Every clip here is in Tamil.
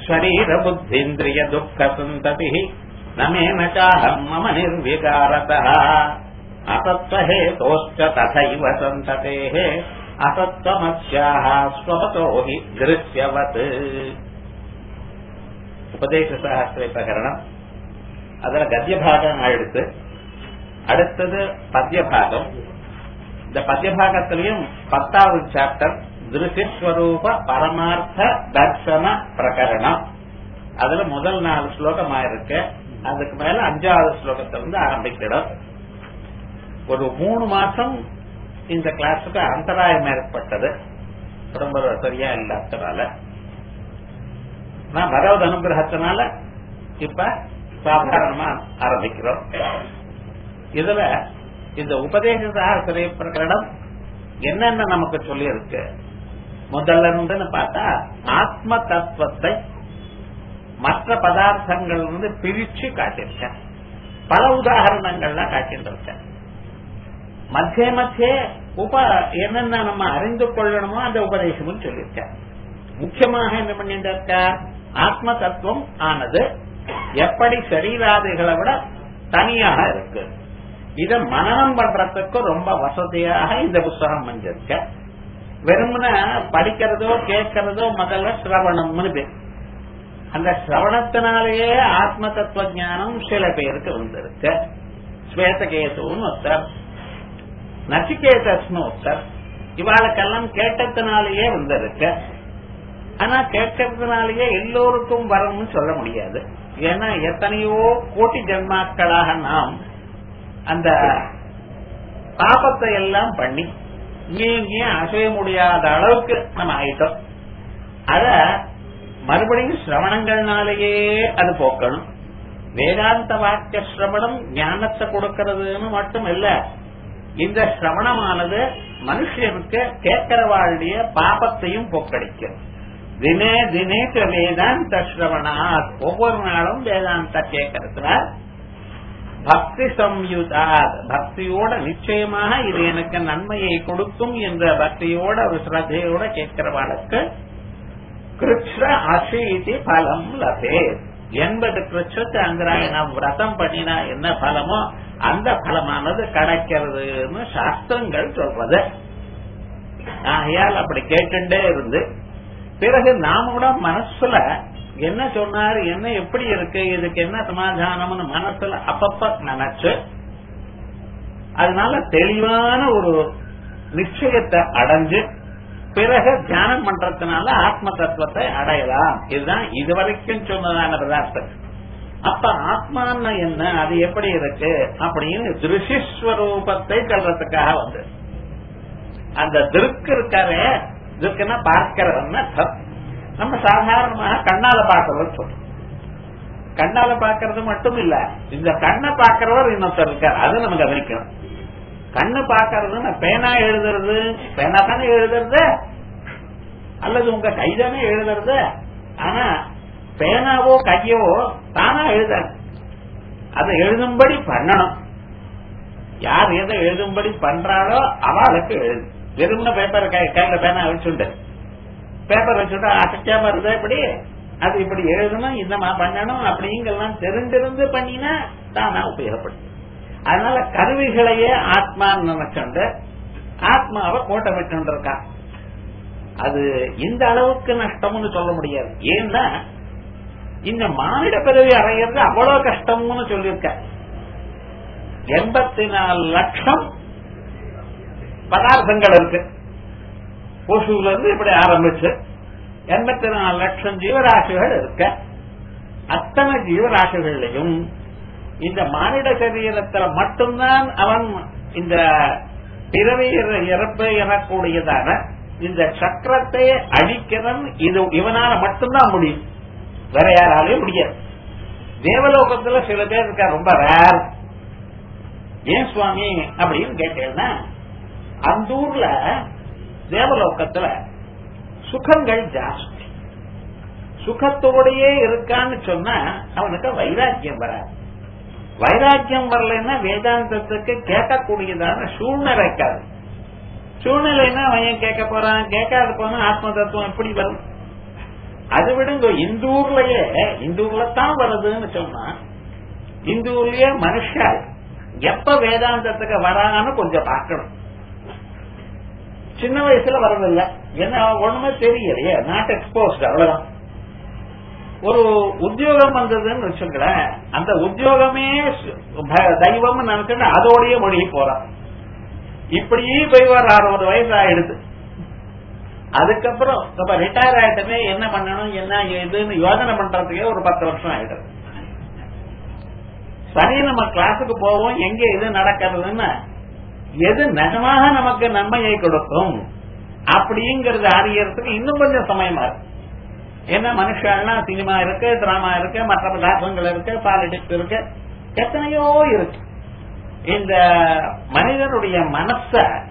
शरीर बुद्धीन्द्रिय दुःख संतति न मे न चाहम् मम निर्विकारतः असत्त्वहेतोश्च तथैव सन्ततेः असत्त्वमस्याः स्वपतो हि दृश्यवत् உபதேச சாஸ்திர பிரகரணம் அதுல கத்திய பாகம் எடுத்து அடுத்தது பத்திய பாகம் இந்த பத்திய பாகத்திலையும் பத்தாவது சாப்டர் திருஷ்யஸ்வரூப பரமார்த்த தர்சன பிரகரணம் அதுல முதல் நாலு ஸ்லோகமா இருக்கு அதுக்கு மேல அஞ்சாவது ஸ்லோகத்திலிருந்து ஆரம்பிக்கிறோம் ஒரு மூணு மாசம் இந்த கிளாஸுக்கு அந்தராயம் ஏற்பட்டது ரொம்ப சரியா இல்லாதனால நான் பகவத் அனுகிரகத்தினால இப்ப சாதாரணமா ஆரம்பிக்கிறோம் இதுல இந்த உபதேச சாஸ்திரிய பிரகரணம் என்னென்ன நமக்கு சொல்லி இருக்கு முதல்ல இருந்துன்னு பார்த்தா ஆத்ம தத்துவத்தை மற்ற பதார்த்தங்கள் இருந்து பிரிச்சு காட்டியிருக்கேன் பல உதாரணங்கள்லாம் காட்டியிருக்கேன் மத்திய மத்திய உப என்னென்ன நம்ம அறிந்து கொள்ளணுமோ அந்த உபதேசமும் சொல்லியிருக்கேன் முக்கியமாக என்ன பண்ணிட்டு இருக்க ஆத்ம தத்துவம் ஆனது எப்படி சரீராதிகளை விட தனியாக இருக்கு இத மனநம் பண்றதுக்கு ரொம்ப வசதியாக இந்த புஸ்தகம் வந்திருக்க வெறுமன படிக்கிறதோ கேட்கறதோ முதல்ல சிரவணம்னு பேர் அந்த சிரவணத்தினாலேயே ஆத்ம தத்துவ ஞானம் சில பேருக்கு வந்திருக்கு ஸ்வேதகேதுன்னு ஒருத்தர் நச்சிகேதஸ்னு ஒருத்தர் இவாளுக்கெல்லாம் கேட்டத்தினாலேயே வந்திருக்கு ஆனா கேட்கறதுனாலேயே எல்லோருக்கும் வரும்னு சொல்ல முடியாது ஏன்னா எத்தனையோ கோட்டி ஜென்மாக்களாக நாம் அந்த பாபத்தை எல்லாம் பண்ணி இங்கேயும் இங்கேயும் அசைய முடியாத அளவுக்கு நம்ம ஆயிட்டோம் அத மறுபடியும் சிரவணங்கள்னாலேயே அது போக்கணும் வேதாந்த வாக்கிய சிரவணம் ஞானத்தை கொடுக்கறதுன்னு மட்டும் இல்ல இந்த சிரவணமானது மனுஷனுக்கு கேட்கிறவாளுடைய பாபத்தையும் போக்கடிக்கும் தினே தினே வேதாந்த சிரவணா ஒவ்வொரு நாளும் வேதாந்த கேட்கறதுல பக்தி சம்யுதா பக்தியோட நிச்சயமாக இது எனக்கு நன்மையை கொடுக்கும் என்ற பக்தியோட ஒரு ஸ்ரத்தையோட கேட்கிறவாளுக்கு கிருஷ்ண அசீதி பலம் லபே எண்பது கிருஷ்ணத்து அங்கராயணம் விரதம் பண்ணினா என்ன பலமோ அந்த பலமானது கிடைக்கிறதுன்னு சாஸ்திரங்கள் சொல்றது ஆகையால் அப்படி கேட்டுட்டே இருந்து பிறகு நாம கூட மனசுல என்ன சொன்னாரு என்ன எப்படி இருக்கு இதுக்கு என்ன சமாதானம்னு மனசுல அப்பப்ப நினைச்சு அதனால தெளிவான ஒரு நிச்சயத்தை அடைஞ்சு பிறகு தியானம் பண்றதுனால ஆத்ம தத்துவத்தை அடையலாம் இதுதான் இதுவரைக்கும் சொன்னதான பதார்த்தம் அப்ப ஆத்மான்னா என்ன அது எப்படி இருக்கு அப்படின்னு திருஷிஸ்வரூபத்தை சொல்றதுக்காக வந்து அந்த திருக்கு இருக்காரு இதுக்குன்னா பார்க்கிறவன் அர்த்தம் நம்ம சாதாரணமாக கண்ணால பார்க்கறது சொல்றோம் கண்ணால பார்க்கறது மட்டும் இல்ல இந்த கண்ணை பார்க்கிறவர் இன்னொருத்தர் இருக்கார் அது நம்ம கவனிக்கணும் கண்ணு பார்க்கறது பேனா எழுதுறது பேனா தானே எழுதுறது அல்லது உங்க கைதானே எழுதுறது ஆனா பேனாவோ கையவோ தானா எழுதாது அதை எழுதும்படி பண்ணணும் யார் எதை எழுதும்படி பண்றாளோ அவளுக்கு எழுது வெறும்ன பேப்பர் கையில பேனா வச்சுண்டு பேப்பர் வச்சுட்டா அசைக்காம இருந்தா இப்படி அது இப்படி எழுதணும் இந்த பண்ணணும் அப்படிங்கெல்லாம் தெரிஞ்சிருந்து பண்ணினா தானா உபயோகப்படும் அதனால கருவிகளையே ஆத்மான்னு நினைச்சுண்டு ஆத்மாவை கோட்டை விட்டு இருக்கா அது இந்த அளவுக்கு நஷ்டம்னு சொல்ல முடியாது ஏன்னா இந்த மானிட பிறவி அடையிறது அவ்வளவு கஷ்டம்னு சொல்லியிருக்க எண்பத்தி நாலு லட்சம் பதார்த்தங்கள் இருக்கு கொசுல இருந்து இப்படி ஆரம்பிச்சு எண்பத்தி நாலு லட்சம் ஜீவராசிகள் இருக்க அத்தனை ஜீவராசிகள்லையும் இந்த மானிட சரீரத்துல மட்டும்தான் அவன் இந்த பிறவி இறப்பு எனக்கூடியதான இந்த சக்கரத்தை அழிக்கிறன் இது இவனால மட்டும்தான் முடியும் வேற யாராலையும் முடியாது தேவலோகத்துல சில பேர் இருக்கா ரொம்ப ரேர் ஏன் சுவாமி அப்படின்னு கேட்டேன்னா அந்த ஊர்ல தேவலோகத்துல சுகங்கள் ஜாஸ்தி சுகத்தோடையே இருக்கான்னு சொன்னா அவனுக்கு வைராக்கியம் வராது வைராக்கியம் வரலன்னா வேதாந்தத்துக்கு கேட்கக்கூடியதான சூழ்நிலை இருக்காது சூழ்நிலைன்னா அவன் ஏன் கேட்க போறான் கேட்காத போனா ஆத்ம தத்துவம் எப்படி வரும் அது விடுங்க இந்த ஊர்லயே இந்த ஊர்ல தான் வருதுன்னு சொன்னா இந்த ஊர்லயே மனுஷால் எப்ப வேதாந்தத்துக்கு வரான்னு கொஞ்சம் பார்க்கணும் சின்ன வயசுல வரதில்ல என்ன ஒண்ணுமே தெரியலையே நாட் எக்ஸ்போஸ்ட் அவ்வளவுதான் ஒரு உத்தியோகம் வந்ததுன்னு வச்சுங்களேன் அந்த உத்தியோகமே தெய்வம் நினைச்சுட்டு அதோடய மொழி போறான் இப்படியே போய் வர அறுபது வயசு ஆயிடுது அதுக்கப்புறம் இப்ப ரிட்டையர் ஆயிட்டமே என்ன பண்ணணும் என்ன ஏதுன்னு யோசனை பண்றதுக்கே ஒரு பத்து வருஷம் ஆயிடுது சரி நம்ம கிளாஸுக்கு போவோம் எங்க எது நடக்கிறதுன்னு எது நிஜமாக நமக்கு நன்மையை கொடுக்கும் அப்படிங்கறது அறியறதுக்கு இன்னும் கொஞ்சம் சமயமா இருக்கு ஏன்னா மனுஷன்லாம் சினிமா இருக்கு டிராமா இருக்கு மற்ற பதார்த்தங்கள் இருக்கு பாலிடிக்ஸ் இருக்கு எத்தனையோ இருக்கு இந்த மனிதனுடைய மனச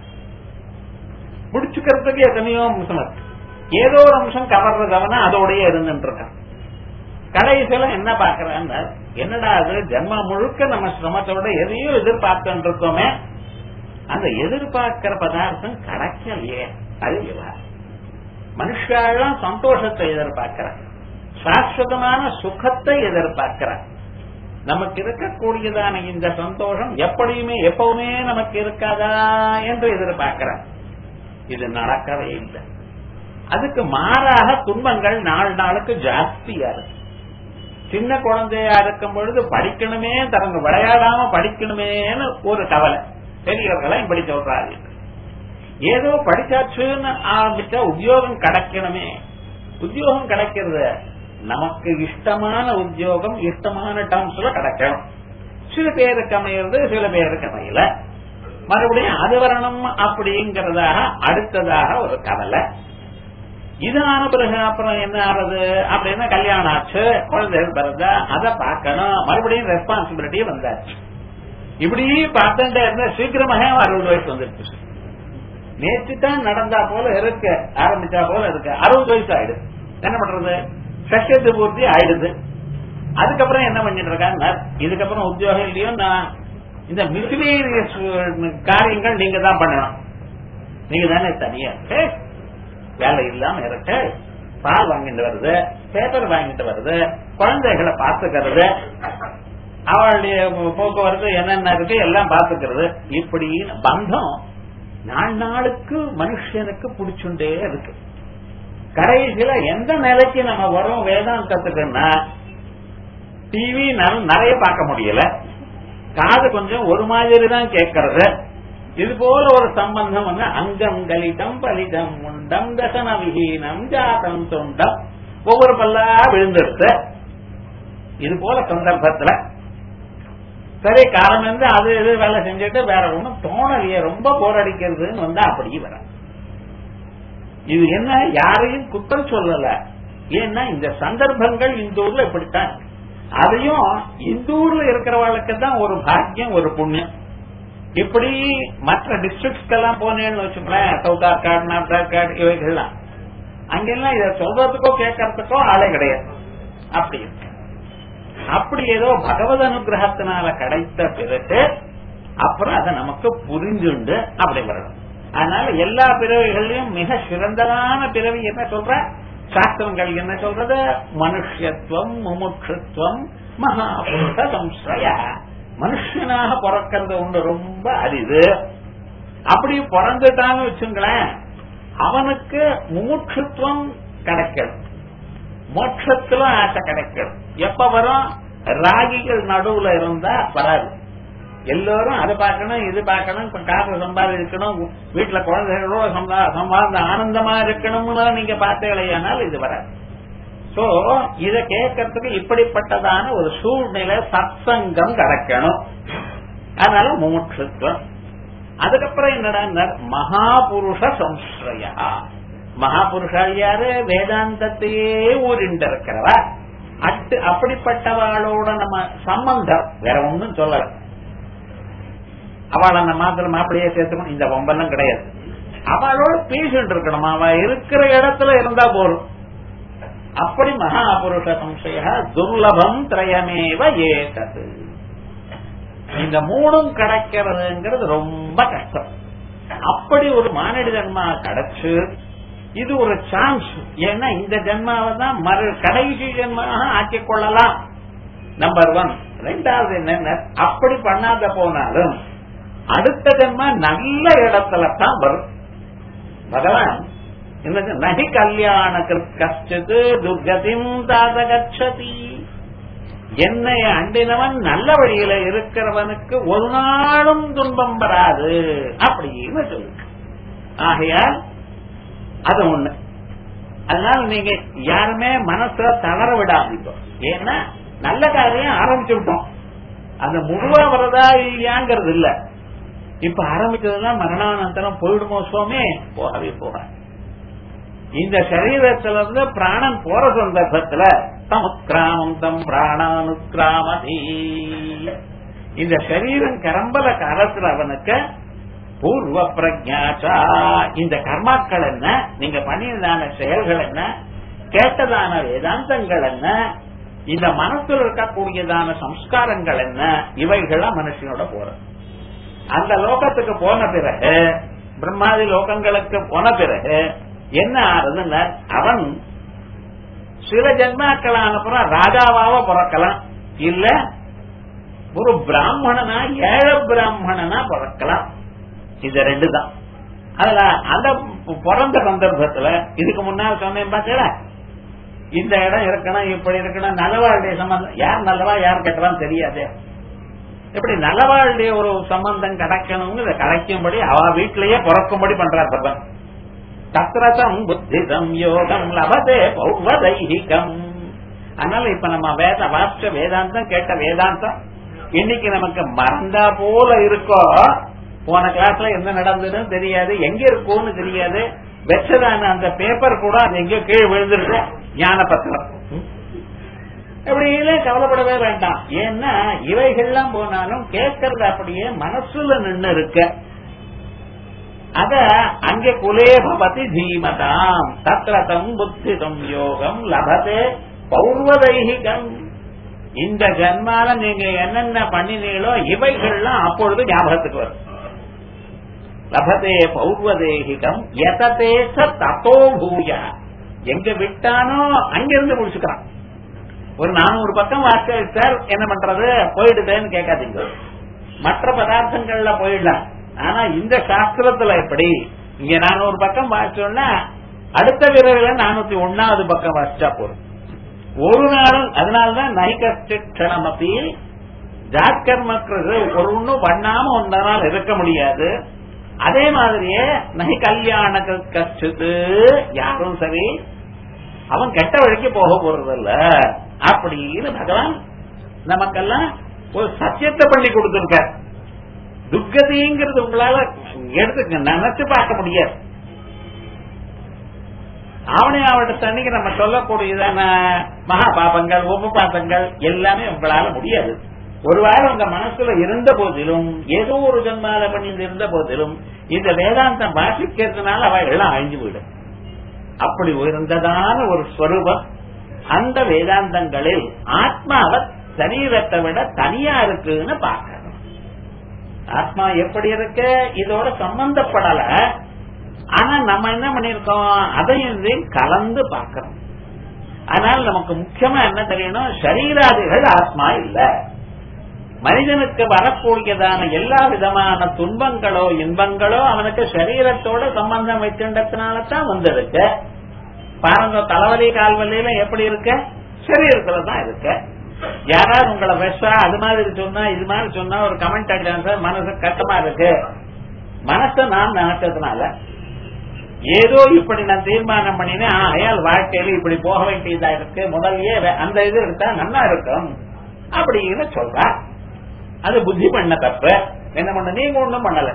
முடிச்சுக்கிறதுக்கு எத்தனையோ அம்சம் இருக்கு ஏதோ ஒரு அம்சம் கவர்றதவனா அதோடய இருந்துட்டு இருக்கான் கடைசியில என்ன பாக்குறான்னு என்னடா அது ஜென்மா முழுக்க நம்ம சிரமத்தோட எதையோ எதிர்பார்த்துட்டு இருக்கோமே அந்த எதிர்பார்க்கிற பதார்த்தம் கிடைக்கலையே அது மனுஷாலாம் சந்தோஷத்தை எதிர்பார்க்கிறான் சாஸ்வதமான சுகத்தை எதிர்பார்க்கிறான் நமக்கு இருக்கக்கூடியதான இந்த சந்தோஷம் எப்படியுமே எப்பவுமே நமக்கு இருக்காதா என்று எதிர்பார்க்கிறான் இது நடக்கவே இல்லை அதுக்கு மாறாக துன்பங்கள் நாள் நாளுக்கு ஜாஸ்தியா இருக்கு சின்ன குழந்தையா இருக்கும் பொழுது படிக்கணுமே தரங்க விளையாடாம படிக்கணுமேன்னு ஒரு கவலை பெரியவர்களை இப்படி சொல்றாரு ஏதோ படிச்சாச்சுன்னு ஆரம்பிச்சா உத்தியோகம் கிடைக்கணுமே உத்தியோகம் கிடைக்கிறது நமக்கு இஷ்டமான உத்தியோகம் இஷ்டமான டேர்ம்ஸ்ல கிடைக்கணும் சில பேருக்கு அமையிறது சில பேருக்கு அமையல மறுபடியும் அது வரணும் அப்படிங்கறதாக அடுத்ததாக ஒரு கவலை இது ஆன பிறகு அப்புறம் என்ன ஆறது அப்படின்னா கல்யாணம் ஆச்சு குழந்தைகள் பிறந்தா அதை பார்க்கணும் மறுபடியும் ரெஸ்பான்சிபிலிட்டி வந்தாச்சு இப்படி பார்த்துட்டே இருந்தா சீக்கிரமாக அறுபது வயசு வந்துருச்சு நேற்று தான் நடந்தா போல இருக்க ஆரம்பிச்சா போல இருக்கு அறுபது வயசு ஆயிடுது என்ன பண்றது சஷ்யத்து பூர்த்தி ஆயிடுது அதுக்கப்புறம் என்ன பண்ணிட்டு இருக்காங்க இதுக்கப்புறம் உத்தியோகம் இல்லையோ நான் இந்த மிஸ்லீனியஸ் காரியங்கள் நீங்க தான் பண்ணணும் நீங்க தானே தனியா இருக்கு வேலை இல்லாம இருக்கு பால் வாங்கிட்டு வருது பேப்பர் வாங்கிட்டு வருது குழந்தைகளை பாத்துக்கிறது அவளுடைய போக்குவரத்து என்னென்ன இருக்கு எல்லாம் பாத்துக்கிறது இப்படி பந்தம் நாள் நாளுக்கு மனுஷனுக்கு பிடிச்சுட்டே இருக்கு கடைசியில எந்த நிலைக்கு நம்ம வரோம் வேதாந்தத்துக்குன்னா டிவி நிறைய பார்க்க முடியல காது கொஞ்சம் ஒரு மாதிரி தான் கேட்கறது இது போல ஒரு சம்பந்தம் வந்து அங்கம் கலிதம் பலிதம் முண்டம் தசன விஹீனம் ஜாதம் தொண்டம் ஒவ்வொரு பல்லா விழுந்துருச்சு இது போல சந்தர்ப்பத்துல சரி காலம் வந்து அது இது வேலை செஞ்சுட்டு வேற ஒண்ணும் தோணலையே ரொம்ப போரடிக்கிறதுன்னு வந்தா அப்படி வர இது என்ன யாரையும் குற்றம் சொல்லல ஏன்னா இந்த சந்தர்ப்பங்கள் இந்த ஊர்ல இப்படித்தான் அதையும் இந்த ஊர்ல இருக்கிறவர்களுக்கு தான் ஒரு பாக்கியம் ஒரு புண்ணியம் இப்படி மற்ற டிஸ்ட்ரிக்ட்ஸ்க்கெல்லாம் போனேன்னு வச்சுக்கோங்களேன் சவுத் ஆர்காட் நார்த் ஆர்காட் இவைகள்லாம் அங்கெல்லாம் இதை சொல்றதுக்கோ கேட்கறதுக்கோ ஆளே கிடையாது அப்படி இருக்கு அப்படி ஏதோ பகவத் அனுகிரகத்தினால கிடைத்த பிறகு அப்புறம் அதை நமக்கு புரிஞ்சுண்டு அப்படி வரணும் அதனால எல்லா பிறவிகள்லயும் மிக சிறந்ததான பிறவி என்ன சொல்ற சாஸ்திரங்கள் என்ன சொல்றது மனுஷத்துவம் முமுட்சுத்துவம் மகாபுருஷ சம்ஸ்ரய மனுஷனாக பிறக்கிறது உண்டு ரொம்ப அரிது அப்படி பிறந்துட்டான்னு வச்சுங்களேன் அவனுக்கு முமுட்சுத்துவம் கிடைக்கணும் மோட்சத்துல ஆசை கிடைக்கணும் எப்ப வரும் ராகிகள் நடுவுல இருந்தா வராது எல்லோரும் அதை பார்க்கணும் இது பார்க்கணும் காசு சம்பாதிக்கணும் வீட்டுல குழந்தைகளோட சம்பாந்த ஆனந்தமா இருக்கணும்னு நீங்க பார்த்தீங்களேனால் இது வராது சோ இத கேட்கறதுக்கு இப்படிப்பட்டதான ஒரு சூழ்நிலை சத்சங்கம் கிடைக்கணும் அதனால மூச்சுத்துவம் அதுக்கப்புறம் என்னடா மகாபுருஷ சம்ஸ்ரயா மகாபுருஷால் யாரு வேதாந்தத்தையே ஊரிண்டு இருக்கிறவா அட்டு அப்படிப்பட்டவாளோட நம்ம சம்பந்தம் வேற ஒன்னும் சொல்லல அவளை அந்த மாத்திரம் மாப்பிளையே சேர்த்துக்கணும் இந்த பொம்பெல்லாம் கிடையாது அவளோட பேசிட்டு இருக்கணும் அவ இருக்கிற இடத்துல இருந்தா போறோம் அப்படி மகாபுருஷ சம்சய துர்லபம் திரயமேவ ஏதது இந்த மூணும் கிடைக்கிறதுங்கிறது ரொம்ப கஷ்டம் அப்படி ஒரு மானிட ஜன்மா கிடைச்சு இது ஒரு சான்ஸ் ஏன்னா இந்த ஜென்மாவை தான் மறு கடைசி ஜென்மாக ஆக்கிக் கொள்ளலாம் நம்பர் ஒன் ரெண்டாவது என்னென்ன அப்படி பண்ணாத போனாலும் அடுத்த ஜென்மா நல்ல இடத்துல தான் வரும் பகவான் என்னது நகி கல்யாண கஷ்டத்து துர்கதிம் தாத கச்சதி என்னை அண்டினவன் நல்ல வழியில இருக்கிறவனுக்கு ஒரு நாளும் துன்பம் வராது அப்படின்னு சொல்லுங்க ஆகையால் அது ஒண்ணு அதனால நீங்க யாருமே மனச தளர விடாதீங்க ஏன்னா நல்ல காரியம் ஆரம்பிச்சு விட்டோம் அந்த முழுவா வரதா இல்லையாங்கிறது இல்ல இப்ப ஆரம்பிச்சதுதான் மரணானந்தரம் போயிடுமோ சுவாமி போகவே போக இந்த சரீரத்துல இருந்து பிராணன் போற சந்தர்ப்பத்துல தமுக்கிராமம் தம் பிராணானுக்கிராமதி இந்த சரீரம் கரம்பல காலத்துல அவனுக்கு பூர்வ பிரஜாச்சா இந்த கர்மாக்கள் என்ன நீங்க பண்ணியதான செயல்கள் என்ன கேட்டதான வேதாந்தங்கள் என்ன இந்த மனசுல இருக்கக்கூடியதான சம்ஸ்காரங்கள் என்ன இவைகள்லாம் மனுஷனோட போறது அந்த லோகத்துக்கு போன பிறகு பிரம்மாதி லோகங்களுக்கு போன பிறகு என்ன ஆறுதுன்னா அவன் சில ஜென்மாக்களான அப்புறம் ராஜாவாக பிறக்கலாம் இல்ல ஒரு பிராமணனா ஏழ பிராமணனா பிறக்கலாம் இது ரெண்டு தான் அதுல அந்த பிறந்த சந்தர்ப்பத்துல இதுக்கு முன்னால் சொன்னேன் பார்த்தீங்களா இந்த இடம் இருக்கணும் இப்படி இருக்கணும் நல்லவாளுடைய சம்பந்தம் யார் நல்லவா யார் கெட்டவான்னு தெரியாது எப்படி நல்லவாளுடைய ஒரு சம்பந்தம் கிடைக்கணும்னு கிடைக்கும்படி அவ வீட்டிலேயே பிறக்கும்படி பண்றார் பகவான் தத்ரதம் புத்தி சம்யோகம் லபதே பௌவதைகம் அதனால இப்ப நம்ம வேத வாஸ்ட வேதாந்தம் கேட்ட வேதாந்தம் இன்னைக்கு நமக்கு மறந்தா போல இருக்கோ போன கிளாஸ்ல என்ன நடந்ததுன்னு தெரியாது எங்க இருக்கும்னு தெரியாது வச்சதான அந்த பேப்பர் கூட அது எங்கேயோ கீழே விழுந்திருக்கும் ஞான பத்திரம் எப்படியிலே கவலைப்படவே வேண்டாம் ஏன்னா இவைகள்லாம் போனாலும் கேட்கறது அப்படியே மனசுல நின்னு இருக்க அத அங்கே குலே பவதி தீமதாம் தத்ரதம் புத்தி சம்யோகம் லபதே பௌர்வதைகிகம் இந்த ஜன்மால நீங்க என்னென்ன பண்ணினீங்களோ இவைகள்லாம் அப்பொழுது ஞாபகத்துக்கு வரும் லபதே பௌர்வதேகிகம் எததே தத்தோ பூயா எங்க விட்டானோ அங்கிருந்து முடிச்சுக்கிறான் ஒரு நானூறு பக்கம் வாசிச்சார் என்ன பண்றது போயிடுதேன்னு கேட்காதீங்க மற்ற பதார்த்தங்கள்ல போயிடலாம் ஆனா இந்த சாஸ்திரத்துல எப்படி இங்க நானூறு பக்கம் வாசிச்சோம்னா அடுத்த விரைவில் நானூத்தி ஒன்னாவது பக்கம் வாசிச்சா போதும் ஒரு நாளும் அதனாலதான் நைகஷ்டம் அப்படி ஜாத்கர்மக்கிறது ஒரு ஒண்ணும் பண்ணாம ஒன்ற நாள் இருக்க முடியாது அதே மாதிரியே நகை கல்யாண கஷ்டத்து யாரும் சரி அவன் கெட்ட வழிக்கு போக போறதில்ல அப்படின்னு பகவான் நமக்கெல்லாம் ஒரு சத்தியத்தை பண்ணி கொடுத்திருக்க துக்கதிங்கிறது உங்களால எடுத்து நினைச்சு பார்க்க முடியாது ஆவணி ஆவட்டத்தை அன்னைக்கு நம்ம சொல்லக்கூடியதான மகா பாபங்கள் உப பாபங்கள் எல்லாமே உங்களால முடியாது ஒருவேளை உங்க மனசுல இருந்த போதிலும் ஏதோ ஒரு ஜன்மால பண்ணி இருந்த போதிலும் இந்த வேதாந்தம் வாசிக்கிறதுனால அவ எல்லாம் அழிஞ்சு போயிடும் அப்படி உயர்ந்ததான ஒரு ஸ்வரூபம் அந்த வேதாந்தங்களில் ஆத்மாவை சரீரத்தை விட தனியா இருக்குன்னு பார்க்கணும் ஆத்மா எப்படி இருக்கு இதோட சம்பந்தப்படல ஆனா நம்ம என்ன பண்ணிருக்கோம் அதையும் இதையும் கலந்து பார்க்கிறோம் அதனால நமக்கு முக்கியமா என்ன தெரியணும் சரீராதிகள் ஆத்மா இல்ல மனிதனுக்கு வரக்கூடியதான எல்லா விதமான துன்பங்களோ இன்பங்களோ அவனுக்கு சரீரத்தோட சம்பந்தம் வச்சுட்டதுனால தான் வந்திருக்கு பாருங்க தலைவலி கால்வலியில எப்படி இருக்க சரீரத்துல தான் இருக்கு யாராவது உங்களை விஷா அது மாதிரி சொன்னா இது மாதிரி சொன்னா ஒரு கமெண்ட் அடிச்சாங்க சார் மனசு கஷ்டமா இருக்கு மனசை நான் நினைச்சதுனால ஏதோ இப்படி நான் தீர்மானம் பண்ணினேன் அயால் வாழ்க்கையில இப்படி போக வேண்டியதா இருக்கு முதல்லயே அந்த இது எடுத்தா நல்லா இருக்கும் அப்படின்னு சொல்றா அது புத்தி பண்ண தப்பு என்ன பண்ண நீங்க ஒண்ணும் பண்ணல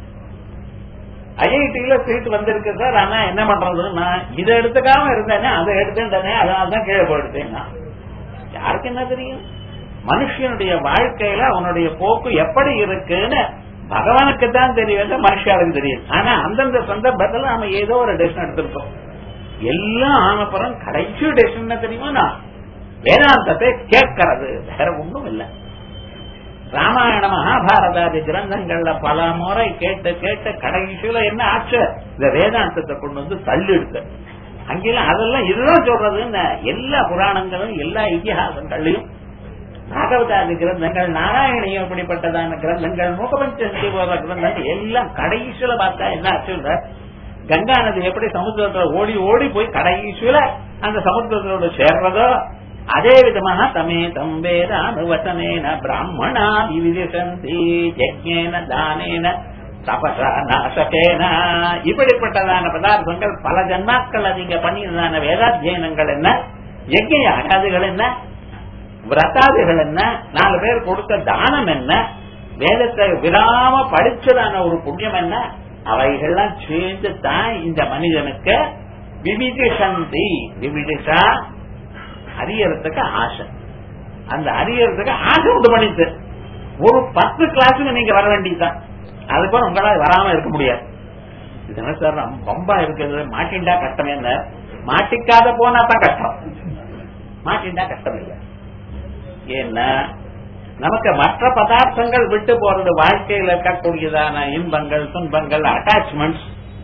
ஐஐடியில சீட் வந்திருக்கு சார் ஆனா என்ன பண்றதுன்னா இதை எடுத்துக்காம இருந்தேனே அதை எடுத்துட்டேனே அதனாலதான் கீழே போயிடுத்தேன்னா யாருக்கு என்ன தெரியும் மனுஷனுடைய வாழ்க்கையில அவனுடைய போக்கு எப்படி இருக்குன்னு பகவானுக்கு தான் தெரியும் மனுஷாளுக்கு தெரியும் ஆனா அந்தந்த சந்தர்ப்பத்தில் நாம ஏதோ ஒரு டெசிஷன் எடுத்திருக்கோம் எல்லாம் ஆனப்புறம் கடைசி டெசிஷன் தெரியுமா நான் வேதாந்தத்தை கேட்கறது வேற ஒண்ணும் இல்லை ராமாயண மகாபாரதாதி கிரந்தங்கள்ல பல முறை கேட்டு கேட்டு கடைசியில என்ன ஆச்சு இந்த வேதாந்தத்தை கொண்டு வந்து தள்ளிடுது அங்கெல்லாம் அதெல்லாம் இதுதான் சொல்றது எல்லா புராணங்களும் எல்லா இதிகாசங்களையும் பாகவதாதி கிரந்தங்கள் நாராயணியம் இப்படிப்பட்டதான கிரந்தங்கள் மூகபஞ்சந்தி போற கிரந்தங்கள் எல்லாம் கடைசியில பார்த்தா என்ன ஆச்சுன்ற கங்கா நதி எப்படி சமுத்திரத்துல ஓடி ஓடி போய் கடைசியில அந்த சமுத்திரத்தோடு சேர்றதோ அதே விதமாக தமே தம்பேத அனுவசனேன பிராமணா விவிதிசந்தி யஜ்ஞேன தானேன தபசா நாசகேன இப்படிப்பட்டதான பதார்த்தங்கள் பல ஜன்மாக்கள் நீங்க பண்ணியதான வேதாத்தியனங்கள் என்ன யஜ்ஞ யாகாதிகள் என்ன விரதாதிகள் என்ன நாலு பேர் கொடுத்த தானம் என்ன வேதத்தை விடாம படிச்சதான ஒரு புண்ணியம் என்ன அவைகள்லாம் சேர்ந்து தான் இந்த மனிதனுக்கு விவிதிசந்தி விவிதிஷா அறியறதுக்கு ஆசை அந்த அறியறதுக்கு ஆசை உண்டு பண்ணிட்டு ஒரு பத்து கிளாஸுக்கு நீங்க வர வேண்டியதுதான் அதுக்கப்புறம் உங்களால வராம இருக்க முடியாது இது என்ன சார் ரொம்ப இருக்கிறது மாட்டிண்டா கஷ்டம் என்ன மாட்டிக்காத போனா தான் கஷ்டம் மாட்டிண்டா கஷ்டம் இல்லை ஏன்னா நமக்கு மற்ற பதார்த்தங்கள் விட்டு போறது வாழ்க்கையில் இருக்கக்கூடியதான இன்பங்கள் துன்பங்கள் அட்டாச்மெண்ட்ஸ்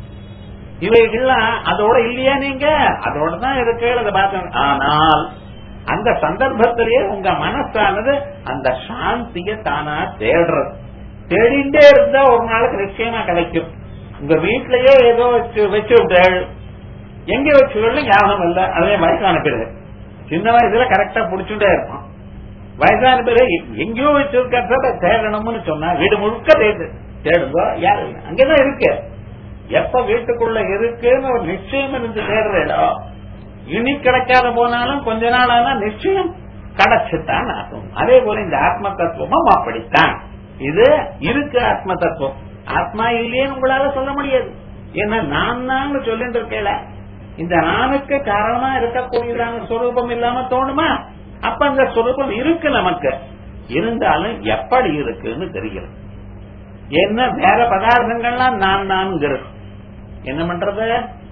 இவைகள்லாம் அதோட இல்லையா நீங்க அதோட தான் இருக்கு அதை பார்த்து ஆனால் அந்த சந்தர்ப்பத்திலேயே உங்க மனசானது அந்த சாந்திய தானா தேடுறது தேடிண்டே இருந்தா ஒரு நாளுக்கு நிச்சயமா கிடைக்கும் உங்க வீட்லயே ஏதோ வச்சு வச்சு விட்டாள் எங்க வச்சு ஞாபகம் இல்ல அதே வயசான பிறகு சின்ன வயசுல கரெக்டா புடிச்சுட்டே இருப்பான் வயசான பிறகு எங்கேயோ வச்சிருக்கிறத தேடணும்னு சொன்னா வீடு முழுக்க தேடு தேடுங்க யாரு அங்கதான் இருக்கு எப்ப வீட்டுக்குள்ள இருக்குன்னு ஒரு நிச்சயம் இருந்து தேடுற இடம் இனி கிடைக்காத போனாலும் கொஞ்ச நாள் ஆனா நிச்சயம் கிடைச்சுத்தான் ஆகும் அதே போல இந்த ஆத்ம தத்துவமும் அப்படித்தான் இது இருக்கு ஆத்ம தத்துவம் ஆத்மா இல்லையேன்னு உங்களால சொல்ல முடியாது ஏன்னா நான் தான் சொல்லிட்டு இருக்கேல இந்த நானுக்கு காரணமா இருக்கக்கூடியதான சொரூபம் இல்லாம தோணுமா அப்ப அந்த சொரூபம் இருக்கு நமக்கு இருந்தாலும் எப்படி இருக்குன்னு தெரிகிறது என்ன வேற பதார்த்தங்கள்லாம் நான் நான்கிறது என்ன பண்றது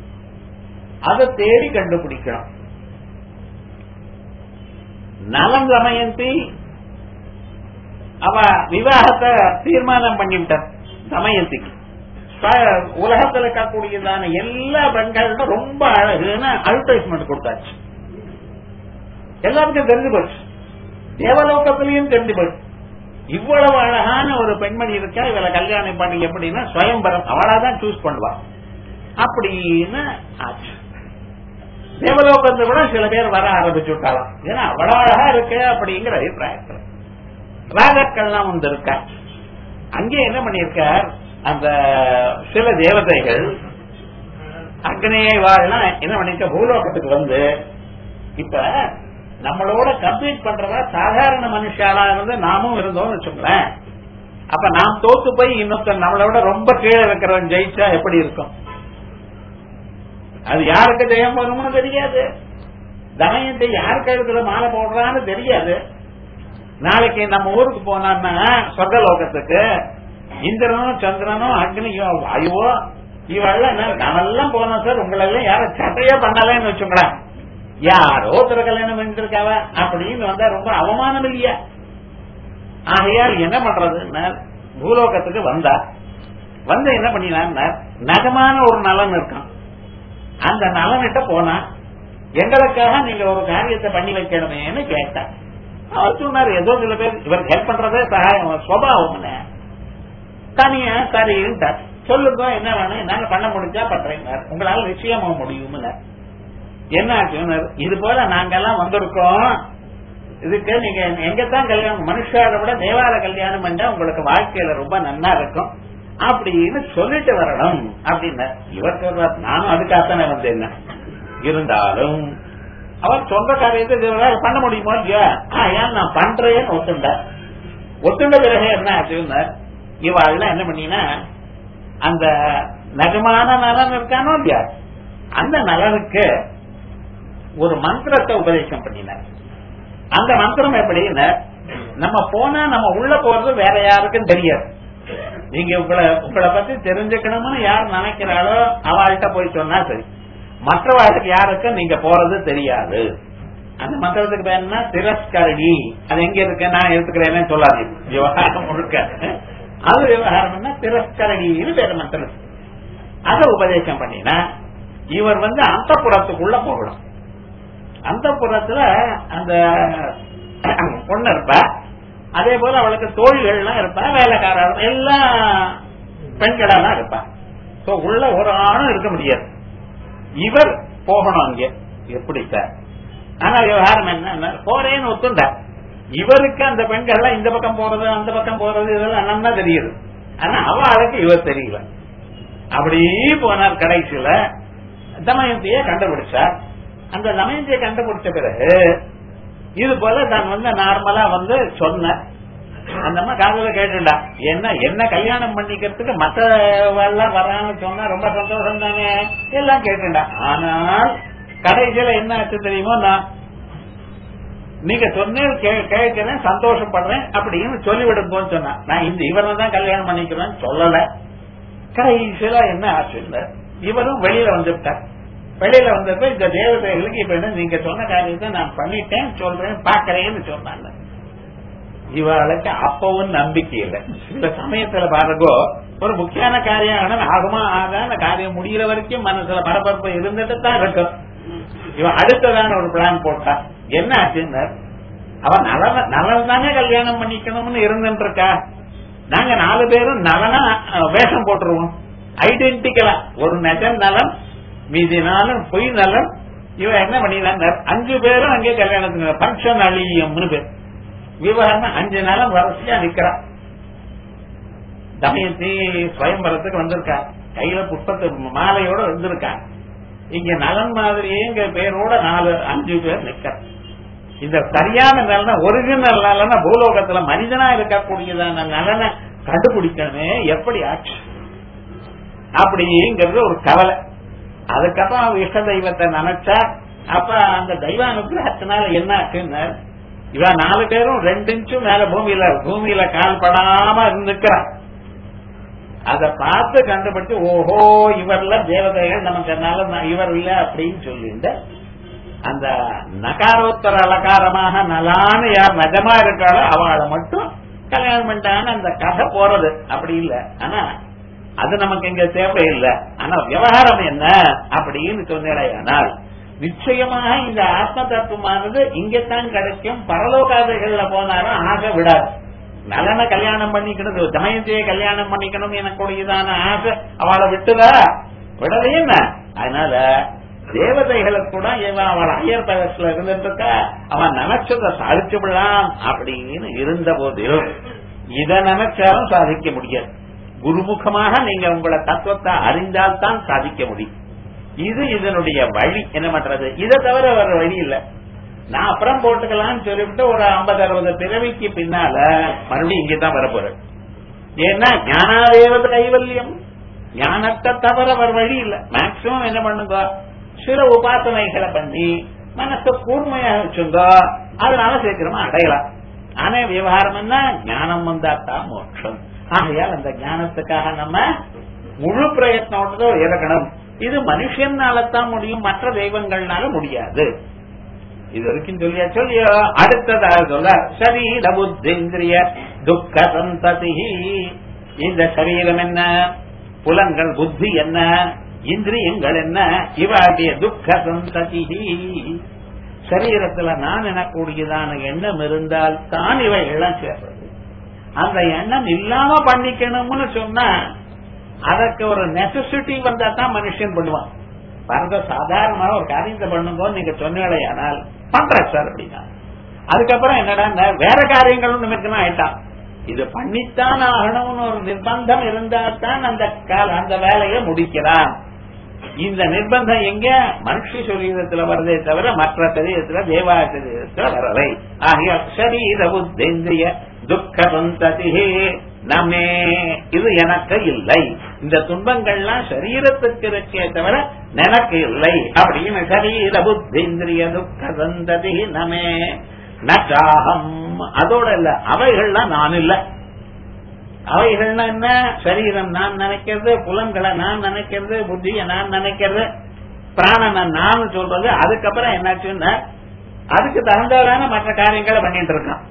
அதை தேடி கண்டுபிடிக்கணும் நலம் தமயந்தி அவ விவாகத்தை தீர்மானம் பண்ணிவிட்டார் தமயந்திக்கு உலகத்தில் இருக்கக்கூடியதான எல்லா பெண்களும் ரொம்ப அழகுன்னு அட்வர்டைஸ்மெண்ட் கொடுத்தாச்சு எல்லாருக்கும் தெரிஞ்சு போச்சு தேவலோகத்திலையும் தெரிஞ்சு போச்சு இவ்வளவு அழகான ஒரு பெண்மணி இருக்கா இவளை கல்யாணம் பண்ணி எப்படின்னா ஸ்வயம்பரம் அவளாதான் சூஸ் பண்ணுவா அப்படின்னு ஆச்சு தேவலோகத்தை விட சில பேர் வர ஆரம்பிச்சு விட்டாலாம் ஏன்னா அவ்வளவு அழகா இருக்கு அப்படிங்கிற அபிப்பிராயத்தில் ராஜாக்கள்லாம் வந்து இருக்கா அங்கே என்ன பண்ணிருக்கார் அந்த சில தேவதைகள் அக்னேய வாழலாம் என்ன பண்ணிருக்க பூலோகத்துக்கு வந்து இப்ப நம்மளோட கம்ப்ளீட் பண்றதா சாதாரண மனுஷாலா இருந்து நாமும் இருந்தோம்னு வச்சுங்களேன் அப்ப நாம் தோத்து போய் இன்னொருத்தர் நம்மளோட ரொம்ப கீழே இருக்கிறவன் ஜெயிச்சா எப்படி இருக்கும் அது யாருக்கு ஜெயம் வரும்னு தெரியாது தமயத்தை யார் கழுத்துல மாலை போடுறான்னு தெரியாது நாளைக்கு நம்ம ஊருக்கு போனான்னா சொர்க்கலோகத்துக்கு இந்திரனும் சந்திரனும் அக்னியும் வாயுவோ இவெல்லாம் நாமெல்லாம் போனோம் சார் உங்களெல்லாம் யாரும் சட்டையே பண்ணலன்னு வச்சுங்களேன் யாரோ ஒருத்தர் கல்யாணம் பண்ணிருக்காவ அப்படின்னு வந்தா ரொம்ப அவமானம் இல்லையா ஆகையால் என்ன பண்றதுன்னா பூலோகத்துக்கு வந்தா வந்து என்ன பண்ணினா நகமான ஒரு நலன் இருக்கான் அந்த நலன்கிட்ட போனா எங்களுக்காக நீங்க ஒரு காரியத்தை பண்ணி வைக்கணுமேன்னு கேட்டா அவர் சொன்னார் ஏதோ சில பேர் இவர் ஹெல்ப் பண்றதே சகாயம் சுவாவம் தனியா சரின்ட்டார் சொல்லுங்க என்ன வேணும் என்னால பண்ண முடிஞ்சா பண்றேங்க உங்களால நிச்சயமா முடியும்ல என்ன ஆச்சு இது போல நாங்கெல்லாம் வந்திருக்கோம் இதுக்கு நீங்க எங்கத்தான் கல்யாணம் மனுஷால விட தேவார கல்யாணம் பண்ணா உங்களுக்கு வாழ்க்கையில ரொம்ப நன்னா இருக்கும் அப்படின்னு சொல்லிட்டு வரணும் அப்படின்னு இவர் சொல்றார் நானும் அதுக்காகத்தானே வந்தேன் இருந்தாலும் அவர் சொந்த காரியத்தை பண்ண முடியுமோ இல்லையா ஏன் நான் பண்றேன்னு ஒத்துண்ட ஒத்துண்ட பிறகு என்ன ஆச்சுன்னா இவாள்லாம் என்ன பண்ணினா அந்த நகமான நலன் இருக்கானோ இல்லையா அந்த நலனுக்கு ஒரு மந்திரத்தை உபதேசம் பண்ணினார் அந்த மந்திரம் எப்படின்னு நம்ம போனா நம்ம உள்ள போறது வேற யாருக்கும் தெரியாது நீங்க உங்களை உங்களை பத்தி தெரிஞ்சுக்கணும்னு யார் நினைக்கிறாளோ அவள்கிட்ட போய் சொன்னா சரி மற்றவர்களுக்கு யாருக்கும் நீங்க போறது தெரியாது அந்த மந்திரத்துக்கு பேர் என்ன திரஸ்கரணி அது எங்க இருக்கு நான் எடுத்துக்கிறேன்னு சொல்லாது விவகாரம் முழுக்க அது விவகாரம்னா திரஸ்கரணின்னு பேர் மந்திரம் அதை உபதேசம் பண்ணினா இவர் வந்து அந்த புறத்துக்குள்ள போகணும் அந்த புறத்துல அந்த பொண்ணு இருப்பா அதே போல அவளுக்கு தோழிகள்லாம் இருப்பா வேலைக்காரர் எல்லாம் பெண்களா தான் இருப்பா சோ உள்ள ஒரு ஆணும் இருக்க முடியாது இவர் போகணும் அங்கே எப்படி சார் ஆனா விவகாரம் என்ன போறேன்னு ஒத்துண்டார் இவருக்கு அந்த பெண்கள்லாம் இந்த பக்கம் போறது அந்த பக்கம் போறது இதெல்லாம் நல்லா தெரியுது ஆனா அவளுக்கு இவர் தெரியல அப்படியே போனார் கடைசியில தமயந்திய கண்டுபிடிச்சார் அந்த தமயந்தியை கண்டுபிடிச்ச பிறகு இது போல தான் வந்து நார்மலா வந்து சொன்ன அந்த அம்மா காதல கேட்டுண்டா என்ன என்ன கல்யாணம் பண்ணிக்கிறதுக்கு மத்தவெல்லாம் வரான்னு சொன்னா ரொம்ப சந்தோஷம் தானே எல்லாம் கேட்டுண்டா ஆனால் கடைசியில என்ன ஆச்சு தெரியுமோ நான் நீங்க சொன்னேன் கேட்கிறேன் சந்தோஷப்படுறேன் அப்படின்னு சொல்லிவிடுங்கன்னு சொன்னா நான் இந்த இவரை தான் கல்யாணம் பண்ணிக்கிறேன்னு சொல்லல கடைசியில என்ன ஆச்சு இவரும் வெளியில வந்துட்டார் வெளியில வந்தப்ப இந்த தேவதைகளுக்கு இப்ப என்ன நீங்க சொன்ன காரியத்தை நான் பண்ணிட்டேன் சொல்றேன் பாக்கிறேன்னு சொன்னாங்க இவளுக்கு அப்பவும் நம்பிக்கை இல்லை சில சமயத்துல பாருங்க ஒரு முக்கியமான காரியம் ஆகுமா ஆகாத காரியம் முடிகிற வரைக்கும் மனசுல பரபரப்பு இருந்துட்டு தான் இருக்கும் இவன் அடுத்ததான ஒரு பிளான் போட்டா என்ன ஆச்சுன்னு அவன் நலன நலன் தானே கல்யாணம் பண்ணிக்கணும்னு இருந்துட்டு இருக்கா நாங்க நாலு பேரும் நலனா வேஷம் போட்டுருவோம் ஐடென்டிக்கலா ஒரு நெஜ நலன் மீதி நாளும் பொய் நலன் இவன் என்ன பண்ணிடலாம் அஞ்சு பேரும் அங்கே கல்யாணத்துக்கு பங்கன் அழியம்னு பேர் விவகாரம் அஞ்சு நாளும் வரிசையா நிக்கிறான் தமயந்தி சுயம்பரத்துக்கு வந்திருக்கா கையில புஷ்பத்து மாலையோட வந்திருக்கா இங்க நலன் மாதிரியே இங்க பேரோட நாலு அஞ்சு பேர் நிக்கிற இந்த சரியான நலனை ஒரிஜினல் நலனை பூலோகத்துல மனிதனா இருக்கக்கூடியதான நலனை கண்டுபிடிக்கணுமே எப்படி ஆச்சு அப்படிங்கிறது ஒரு கவலை அதுக்கப்புறம் அவ இஷ்ட தெய்வத்தை நினைச்சா அப்ப அந்த தெய்வானுகிரகத்தினால என்ன ஆச்சுன்னு இவன் நாலு பேரும் ரெண்டு இன்ச்சும் மேல பூமியில பூமியில கால் படாம இருந்துக்கிறான் அத பார்த்து கண்டுபிடிச்சு ஓஹோ இவர்ல தேவதைகள் நமக்கு நல்ல இவர் இல்ல அப்படின்னு சொல்லிட்டு அந்த நகாரோத்தர அலங்காரமாக நலான்னு யார் நிஜமா இருக்காளோ அவளை மட்டும் கல்யாணம் பண்ணிட்டான்னு அந்த கதை போறது அப்படி இல்ல ஆனா அது நமக்கு இங்க தேவையில்லை ஆனா விவகாரம் என்ன அப்படின்னு சொன்னேடையானால் நிச்சயமாக இந்த ஆத்ம தத்துவமானது இங்கத்தான் கிடைக்கும் பரலோகாதைகள்ல போனாலும் ஆக விடாது நலனை கல்யாணம் பண்ணிக்கணும் தமயத்தையே கல்யாணம் பண்ணிக்கணும் எனக்குரியதான ஆசை அவளை விட்டுதா விடவே என்ன அதனால தேவதைகளுக்கு கூட இவன் அவள் ஐயர் பேலஸ்ல இருந்துட்டு இருக்கா அவன் நினைச்சதை சாதிச்சு விடலாம் அப்படின்னு இருந்த போதிலும் இதை நினைச்சாலும் சாதிக்க முடியாது குருமுகமாக நீங்க உங்களை தத்துவத்தை அறிந்தால்தான் சாதிக்க முடியும் இது இதனுடைய வழி என்ன பண்றது இதை தவிர வேற வழி இல்ல நான் அப்புறம் போட்டுக்கலாம்னு சொல்லிவிட்டு ஒரு ஐம்பது அறுபது பிறவிக்கு பின்னால மறுபடியும் இங்கதான் வரப்போறேன் ஏன்னா ஞானாதேவத கைவல்யம் ஞானத்தை தவிர வேற வழி இல்ல மேக்சிமம் என்ன பண்ணுங்க சில உபாசனைகளை பண்ணி மனசை கூர்மையா வச்சுங்க அதனால சீக்கிரமா அடையலாம் ஆனா விவகாரம் என்ன ஞானம் வந்தாத்தான் மோட்சம் ஆகையால் அந்த ஞானத்துக்காக நம்ம முழு பிரயத்னோட இறக்கணும் இது மனுஷனாலத்தான் முடியும் மற்ற தெய்வங்கள்னால முடியாது இது வரைக்கும் சொல்லியா சொல்லியோ அடுத்ததாக சொல்ல சரீர புத்திந்திரிய துக்க சந்ததி இந்த சரீரம் என்ன புலன்கள் புத்தி என்ன இந்திரியங்கள் என்ன இவாட்டிய துக்க சந்ததி சரீரத்துல நான் எனக்கூடியதான எண்ணம் இருந்தால் தான் இவைகள்லாம் சேர்றது அந்த எண்ணம் இல்லாம பண்ணிக்கணும்னு சொன்னா அதற்கு ஒரு நெசசிட்டி வந்தா தான் மனுஷன் பண்ணுவான் பாருங்க சாதாரணமா ஒரு காரியத்தை பண்ணுங்க நீங்க சொன்னீங்களேயானால் பண்றேன் சார் அப்படின்னா அதுக்கப்புறம் என்னடா வேற காரியங்களும் நிமித்தமா ஆயிட்டான் இது பண்ணித்தான் ஆகணும்னு ஒரு நிர்பந்தம் இருந்தா தான் அந்த அந்த வேலையை முடிக்கிறான் இந்த நிர்பந்தம் எங்க மனுஷ சரீரத்துல வருதே தவிர மற்ற சரீரத்துல தேவா சரீரத்துல வரலை ஆகிய சரீர புத்தேந்திரிய துக்க சந்ததி நம்மே இது எனக்கு இல்லை இந்த துன்பங்கள்லாம் சரீரத்துக்கு இருக்கே தவிர எனக்கு இல்லை அப்படின்னு சரீர புத்தேந்திரிய துக்க சந்ததி நமே நகாகம் அதோட இல்ல அவைகள்லாம் நான் இல்ல அவைகள்னா என்ன சரீரம் நான் நினைக்கிறது புலன்களை நான் நினைக்கிறது புத்திய நான் நினைக்கிறது பிராணனை நான் சொல்றது அதுக்கப்புறம் என்னாச்சுன்னா அதுக்கு தகுந்ததான மற்ற காரியங்களை பண்ணிட்டு இருக்கான்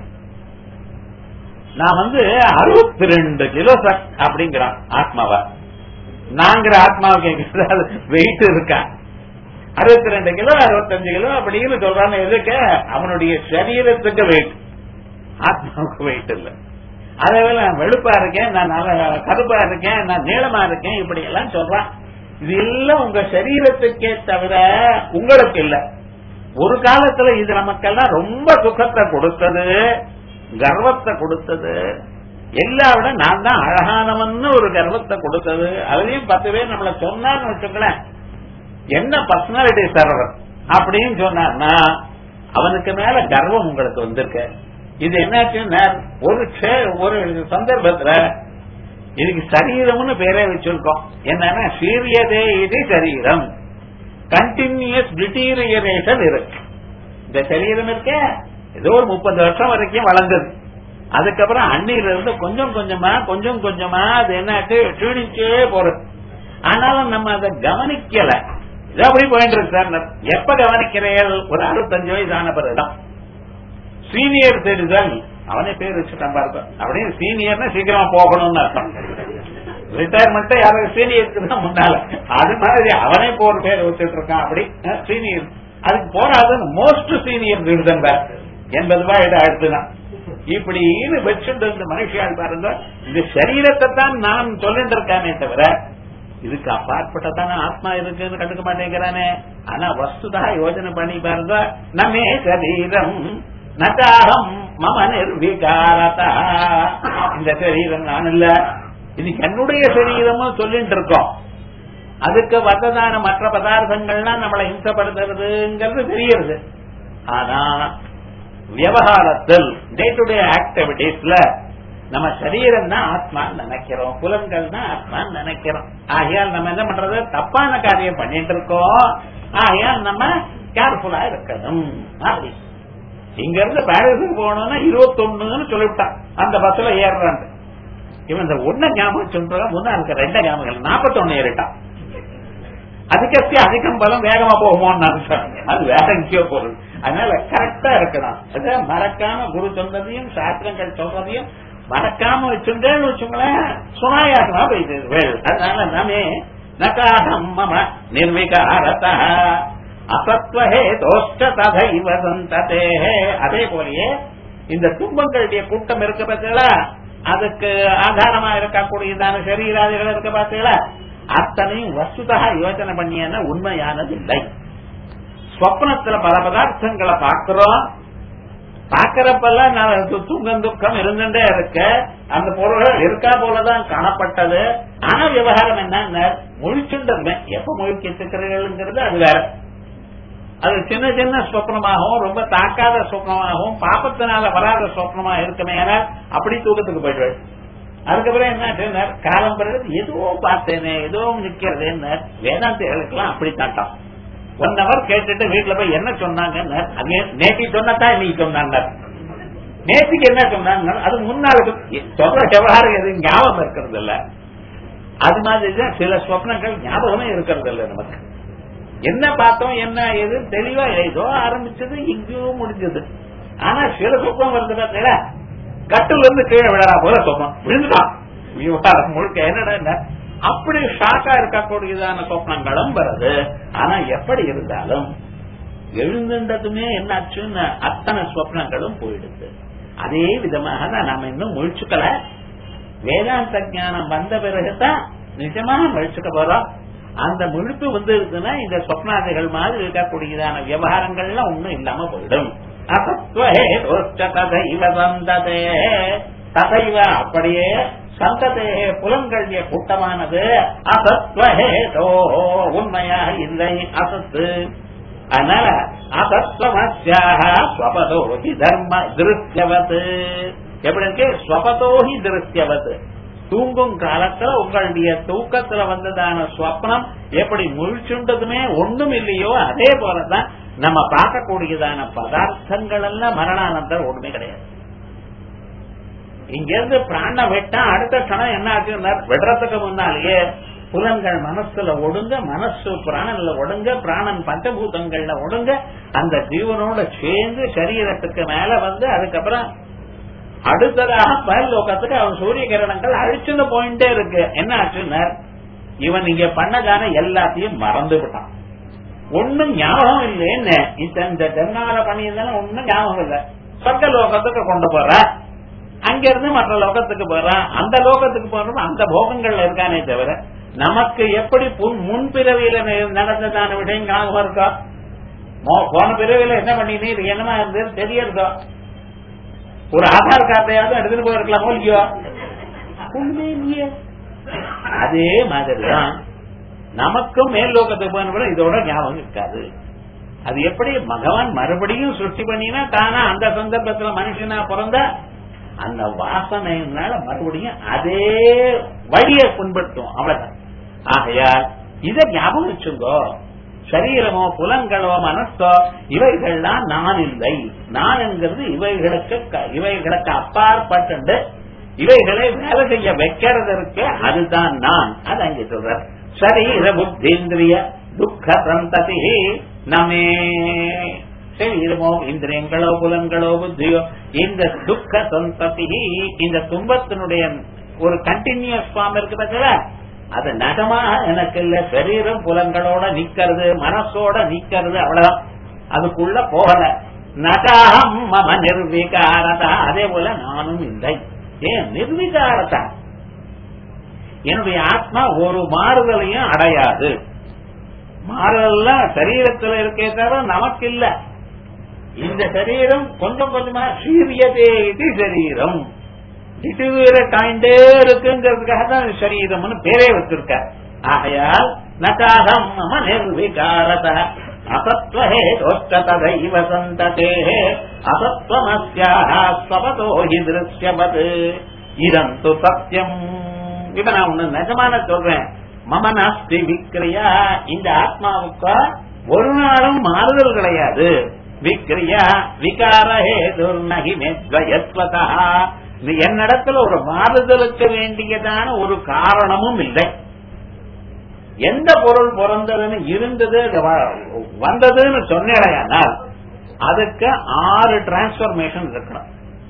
நான் வந்து அறுபத்தி ரெண்டு கிலோ சார் அப்படிங்கிறான் ஆத்மாவா நாங்கிற ஆத்மாவுக்கு கேட்கறது வெயிட் இருக்கா அறுபத்தி ரெண்டு கிலோ அறுபத்தஞ்சு கிலோ அப்படின்னு சொல்றான்னு எதுக்கு அவனுடைய சரீரத்துக்கு வெயிட் ஆத்மாவுக்கு வெயிட் இல்ல அதே போல நான் வெளுப்பா இருக்கேன் நான் நல்ல கருப்பா இருக்கேன் நான் நீளமா இருக்கேன் இப்படி எல்லாம் சொல்றான் இது எல்லாம் உங்க சரீரத்துக்கே தவிர உங்களுக்கு இல்ல ஒரு காலத்துல இது நமக்கெல்லாம் ரொம்ப சுகத்தை கொடுத்தது கர்வத்தை கொடுத்தது எல்லா விட நான் தான் அழகானவன்னு ஒரு கர்வத்தை கொடுத்தது அதுலயும் பத்து பேர் நம்மள சொன்னான்னு வச்சுங்களேன் என்ன பர்சனாலிட்டி சர்வர் அப்படின்னு சொன்னார்னா அவனுக்கு மேல கர்வம் உங்களுக்கு வந்திருக்கு இது என்னாச்சுன்னா ஒரு க்ஷே- ஒரு சந்தர்ப்பத்துல இதுக்கு சரீரம்னு பேரே வச்சிருக்கோம் என்னன்னா சீரியதே இது சரீரம் கண்டினியூஸ் டிட்டீரியரேஷன் இருக்கு இந்த சரீரம் இருக்க ஏதோ ஒரு முப்பது வருஷம் வரைக்கும் வளர்ந்தது அதுக்கப்புறம் அன்னையில இருந்து கொஞ்சம் கொஞ்சமா கொஞ்சம் கொஞ்சமா அது என்னாச்சு க்ஷீணிச்சே போறது ஆனாலும் நம்ம அதை கவனிக்கல இது அப்படி போயிட்டு இருக்கு சார் எப்ப கவனிக்கிறீர்கள் ஒரு அறுபத்தஞ்சு வயசு ஆன பிறகுதான் சீனியர் சிட்டிசன் அவனே பேர் வச்சுட்டான் பாருங்க அப்படியே சீனியர்னா சீக்கிரமா போகணும்னு அர்த்தம் ரிட்டையர்மெண்ட் யாரும் சீனியருக்கு தான் முன்னால அது மாதிரி அவனே இப்போ ஒரு பேர் வச்சுட்டு இருக்கான் அப்படி சீனியர் அதுக்கு போறாதுன்னு மோஸ்ட் சீனியர் சிட்டிசன் பேர் எண்பது ரூபாய் இடம் அடுத்துதான் இப்படின்னு வச்சுட்டு இருந்த மனுஷியால் பாருங்க இந்த சரீரத்தை தான் நான் சொல்லிட்டு இருக்கானே தவிர இதுக்கு அப்பாற்பட்டதான ஆத்மா இருக்குன்னு கண்டுக்க மாட்டேங்கிறானே ஆனா வஸ்துதா யோஜனை பண்ணி பாருங்க நம்மே சரீரம் நட்டாகம் மம நிர்விகாரதா இந்த சரீரம் நான் இல்ல இது என்னுடைய சரீரமும் சொல்லிட்டு இருக்கோம் அதுக்கு வந்ததான மற்ற பதார்த்தங்கள்லாம் நம்மளை இம்சப்படுத்துறதுங்கிறது தெரியுது ஆனா விவகாரத்தில் டே டு டே ஆக்டிவிட்டீஸ்ல நம்ம சரீரம் தான் ஆத்மான்னு நினைக்கிறோம் புலன்கள் தான் ஆத்மான்னு நினைக்கிறோம் ஆகையால் நம்ம என்ன பண்றது தப்பான காரியம் பண்ணிட்டு இருக்கோம் ஆகையால் நம்ம கேர்ஃபுல்லா இருக்கணும் அப்படி இங்க இருந்து பாரிஸுக்கு போகணும்னா இருபத்தொன்னுன்னு சொல்லிவிட்டான் அந்த பஸ்ல ஏறுறான் இவன் இந்த ஒன்ன ஞாபகம் சொல்றான் முன்னா இருக்க ரெண்ட ஞாபகம் நாற்பத்தொன்னு ஏறிட்டான் அதுக்கே அதிகம் பலம் வேகமா போகுமோன்னு நினைச்சேன் அது வேற எங்கேயோ போகுது அதனால கரெக்டா இருக்கணும் அது மறக்காம குரு சொன்னதையும் சாஸ்திரங்கள் சொல்றதையும் மறக்காம வச்சுட்டேன்னு வச்சுங்களேன் சுனாயாசமா போயிட்டு அதனால நாமே நகாகம் மம நிர்விகாரத அசத்வஹே தோஷ்ட ததைவ சந்ததே அதே போலயே இந்த துன்பங்களுடைய கூட்டம் இருக்க பார்த்தீங்களா அதுக்கு ஆதாரமா இருக்கக்கூடியதான சரீராதிகள் இருக்க பார்த்தீங்களா அத்தனையும் வசுதா யோசனை பண்ணியான உண்மையானது இல்லை ஸ்வப்னத்துல பல பதார்த்தங்களை பார்க்கிறோம் பார்க்கிறப்பெல்லாம் நான் துக்கம் துக்கம் இருந்துட்டே இருக்க அந்த பொருள்கள் இருக்கா போலதான் காணப்பட்டது ஆனா விவகாரம் என்ன முழிச்சுண்டிருந்தேன் எப்ப முழிச்சிருக்கிறீர்கள்ங்கிறது அது வேற அது சின்ன சின்ன சொப்னமாகவும் ரொம்ப தாக்காத சொப்னமாகவும் பாப்பத்தினால வராத சொப்னமா இருக்குமே ஏன்னா அப்படி தூக்கத்துக்கு போயிடுவேன் அதுக்கப்புறம் என்ன காலம் பிறகு ஏதோ பார்த்தேனே ஏதோ நிக்கிறதேன்னு வேதாந்திகளுக்கெல்லாம் அப்படி தாட்டம் ஒன் ஹவர் கேட்டுட்டு வீட்டுல போய் என்ன சொன்னாங்க நேத்தி சொன்னதான் இன்னைக்கு சொன்னாங்க நேத்திக்கு என்ன சொன்னாங்க அது முன்னாள் சொல்ற விவகாரம் எதுவும் ஞாபகம் இருக்கிறது இல்ல அது மாதிரிதான் சில சொப்னங்கள் ஞாபகமே இருக்கிறது இல்ல நமக்கு என்ன பார்த்தோம் என்ன எது தெளிவா ஏதோ ஆரம்பிச்சது இங்கேயோ முடிஞ்சது ஆனா சில சொப்பம் வருது பார்த்தீங்களா கட்டுல இருந்து கீழே விழறா போல சொப்பம் விழுந்துட்டான் விவகாரம் முழுக்க என்னடா அப்படி ஷாக்கா இருக்கக்கூடியதான சொப்னங்களும் வருது ஆனா எப்படி இருந்தாலும் எழுந்துன்றதுமே என்னாச்சுன்னு அத்தனை சொப்னங்களும் போயிடுது அதே விதமாக தான் நாம இன்னும் முழிச்சுக்கல வேதாந்த ஞானம் வந்த பிறகுதான் நிஜமாக முழிச்சுக்க போறோம் அந்த முழுப்பு வந்து இருக்குன்னா இந்த சொப்னாதிகள் மாதிரி இருக்கக்கூடியதான விவகாரங்கள்லாம் ஒண்ணும் இல்லாம போயிடும் சந்ததே ததைவ அப்படியே சந்ததே புலன்களுடைய கூட்டமானது அசத்வஹேதோ உண்மையா இல்லை அசத்து அதனால அசத்வமஸ்யாக ஸ்வபதோஹி தர்ம திருஷ்யவத் எப்படி இருக்கு ஸ்வபதோஹி திருஷ்யவத் தூங்கும் காலத்துல உங்களுடைய தூக்கத்துல வந்ததான ஸ்வப்னம் எப்படி முழிச்சுண்டதுமே ஒண்ணும் இல்லையோ அதே போலதான் நம்ம பார்க்கக்கூடியதான பதார்த்தங்கள் எல்லாம் மரணானந்தர் ஒண்ணுமே கிடையாது இங்க இருந்து பிராண வெட்டா அடுத்த கணம் என்ன ஆச்சு விடுறதுக்கு முன்னாலேயே புலன்கள் மனசுல ஒடுங்க மனசு பிராணன்ல ஒடுங்க பிராணன் பஞ்சபூதங்கள்ல ஒடுங்க அந்த ஜீவனோட சேர்ந்து சரீரத்துக்கு மேல வந்து அதுக்கப்புறம் அடுத்ததாக பகல் லோகத்துக்கு அவன் சூரிய கிரணங்கள் அழிச்சுன்னு போயிட்டே இருக்கு என்ன ஆச்சுன்னா இவன் இங்க பண்ணதான எல்லாத்தையும் மறந்து விட்டான் ஒண்ணும் ஞாபகம் இல்லைன்னு இந்த தென்னால பண்ணியிருந்தாலும் ஒண்ணும் ஞாபகம் இல்ல சொர்க்க லோகத்துக்கு கொண்டு போற அங்க இருந்து மற்ற லோகத்துக்கு போறான் அந்த லோகத்துக்கு போறது அந்த போகங்கள்ல இருக்கானே தவிர நமக்கு எப்படி முன்பிறவியில நடந்ததான விஷயம் ஞாபகம் இருக்கா போன பிறவியில என்ன பண்ணினே இது என்னமா இருந்தது தெரியறதோ ஒரு ஆதார் கார்டையாவது எடுத்துட்டு போயிருக்கலாமோ இல்லையோ ஒண்ணுமே இல்லையே அதே மாதிரிதான் நமக்கும் மேல் லோகத்துக்கு போன இதோட ஞாபகம் இருக்காது அது எப்படி பகவான் மறுபடியும் சிருஷ்டி பண்ணினா தானா அந்த சந்தர்ப்பத்துல மனுஷனா பிறந்த அந்த வாசனையினால மறுபடியும் அதே வழியை பின்பற்றும் அவ்வளவுதான் ஆகையால் இதை ஞாபகம் வச்சுங்கோ சரீரமோ புலன்களோ மனசோ இவைகள்லாம் நான் இல்லை நான் என்கிறது இவைகளுக்கு இவைகளுக்கு அப்பாற்பட்டு இவைகளை வேலை செய்ய வைக்கிறதற்கு அதுதான் நான் அது அங்கே சொல்ற சரீர புத்தீந்திரிய துக்க சந்ததி நமே சரீரமோ இந்திரியங்களோ புலன்களோ புத்தியோ இந்த துக்க சந்ததி இந்த துன்பத்தினுடைய ஒரு கண்டினியூஸ் ஃபார்ம் இருக்கு பார்த்தா அது நகமா எனக்கு இல்ல சரீரம் புலன்களோட நிக்கிறது மனசோட நிக்கிறது அவ்வளவுதான் அதுக்குள்ள போகல நகாகம் மம நிர்விகாரதா அதே போல நானும் இல்லை ஏன் நிர்விகாரதா என்னுடைய ஆத்மா ஒரு மாறுதலையும் அடையாது மாறுதல்லாம் சரீரத்தில் இருக்கே தவிர நமக்கு இல்ல இந்த சரீரம் கொஞ்சம் கொஞ்சமா சீரியதே இது சரீரம் திட்டுவீர காய்ண்டே இருக்குங்கிறதுக்காக தான் சரீரம்னு பேரே வச்சிருக்க ஆகையால் நகாகம் மம நிர்விகாரத அசத்வஹே தோஷ்டதைவ சந்ததே அசத்வமஸ்யாஸ்வபதோ ஹி திருஷ்யபத் இதந்து சத்தியம் இப்ப நான் ஒண்ணு நிஜமான சொல்றேன் மம நாஸ்தி விக்ரியா இந்த ஆத்மாவுக்கு ஒரு நாளும் மாறுதல் கிடையாது விக்ரியா விகாரஹே துர்நகி மேத்வயத்வதா என்னிடத்துல ஒரு மாறுதலுக்கு வேண்டியதான ஒரு காரணமும் இல்லை எந்த பொருள் பிறந்ததுன்னு இருந்தது வந்ததுன்னு சொன்னேடையானால் அதுக்கு ஆறு டிரான்ஸ்பர்மேஷன் இருக்கணும்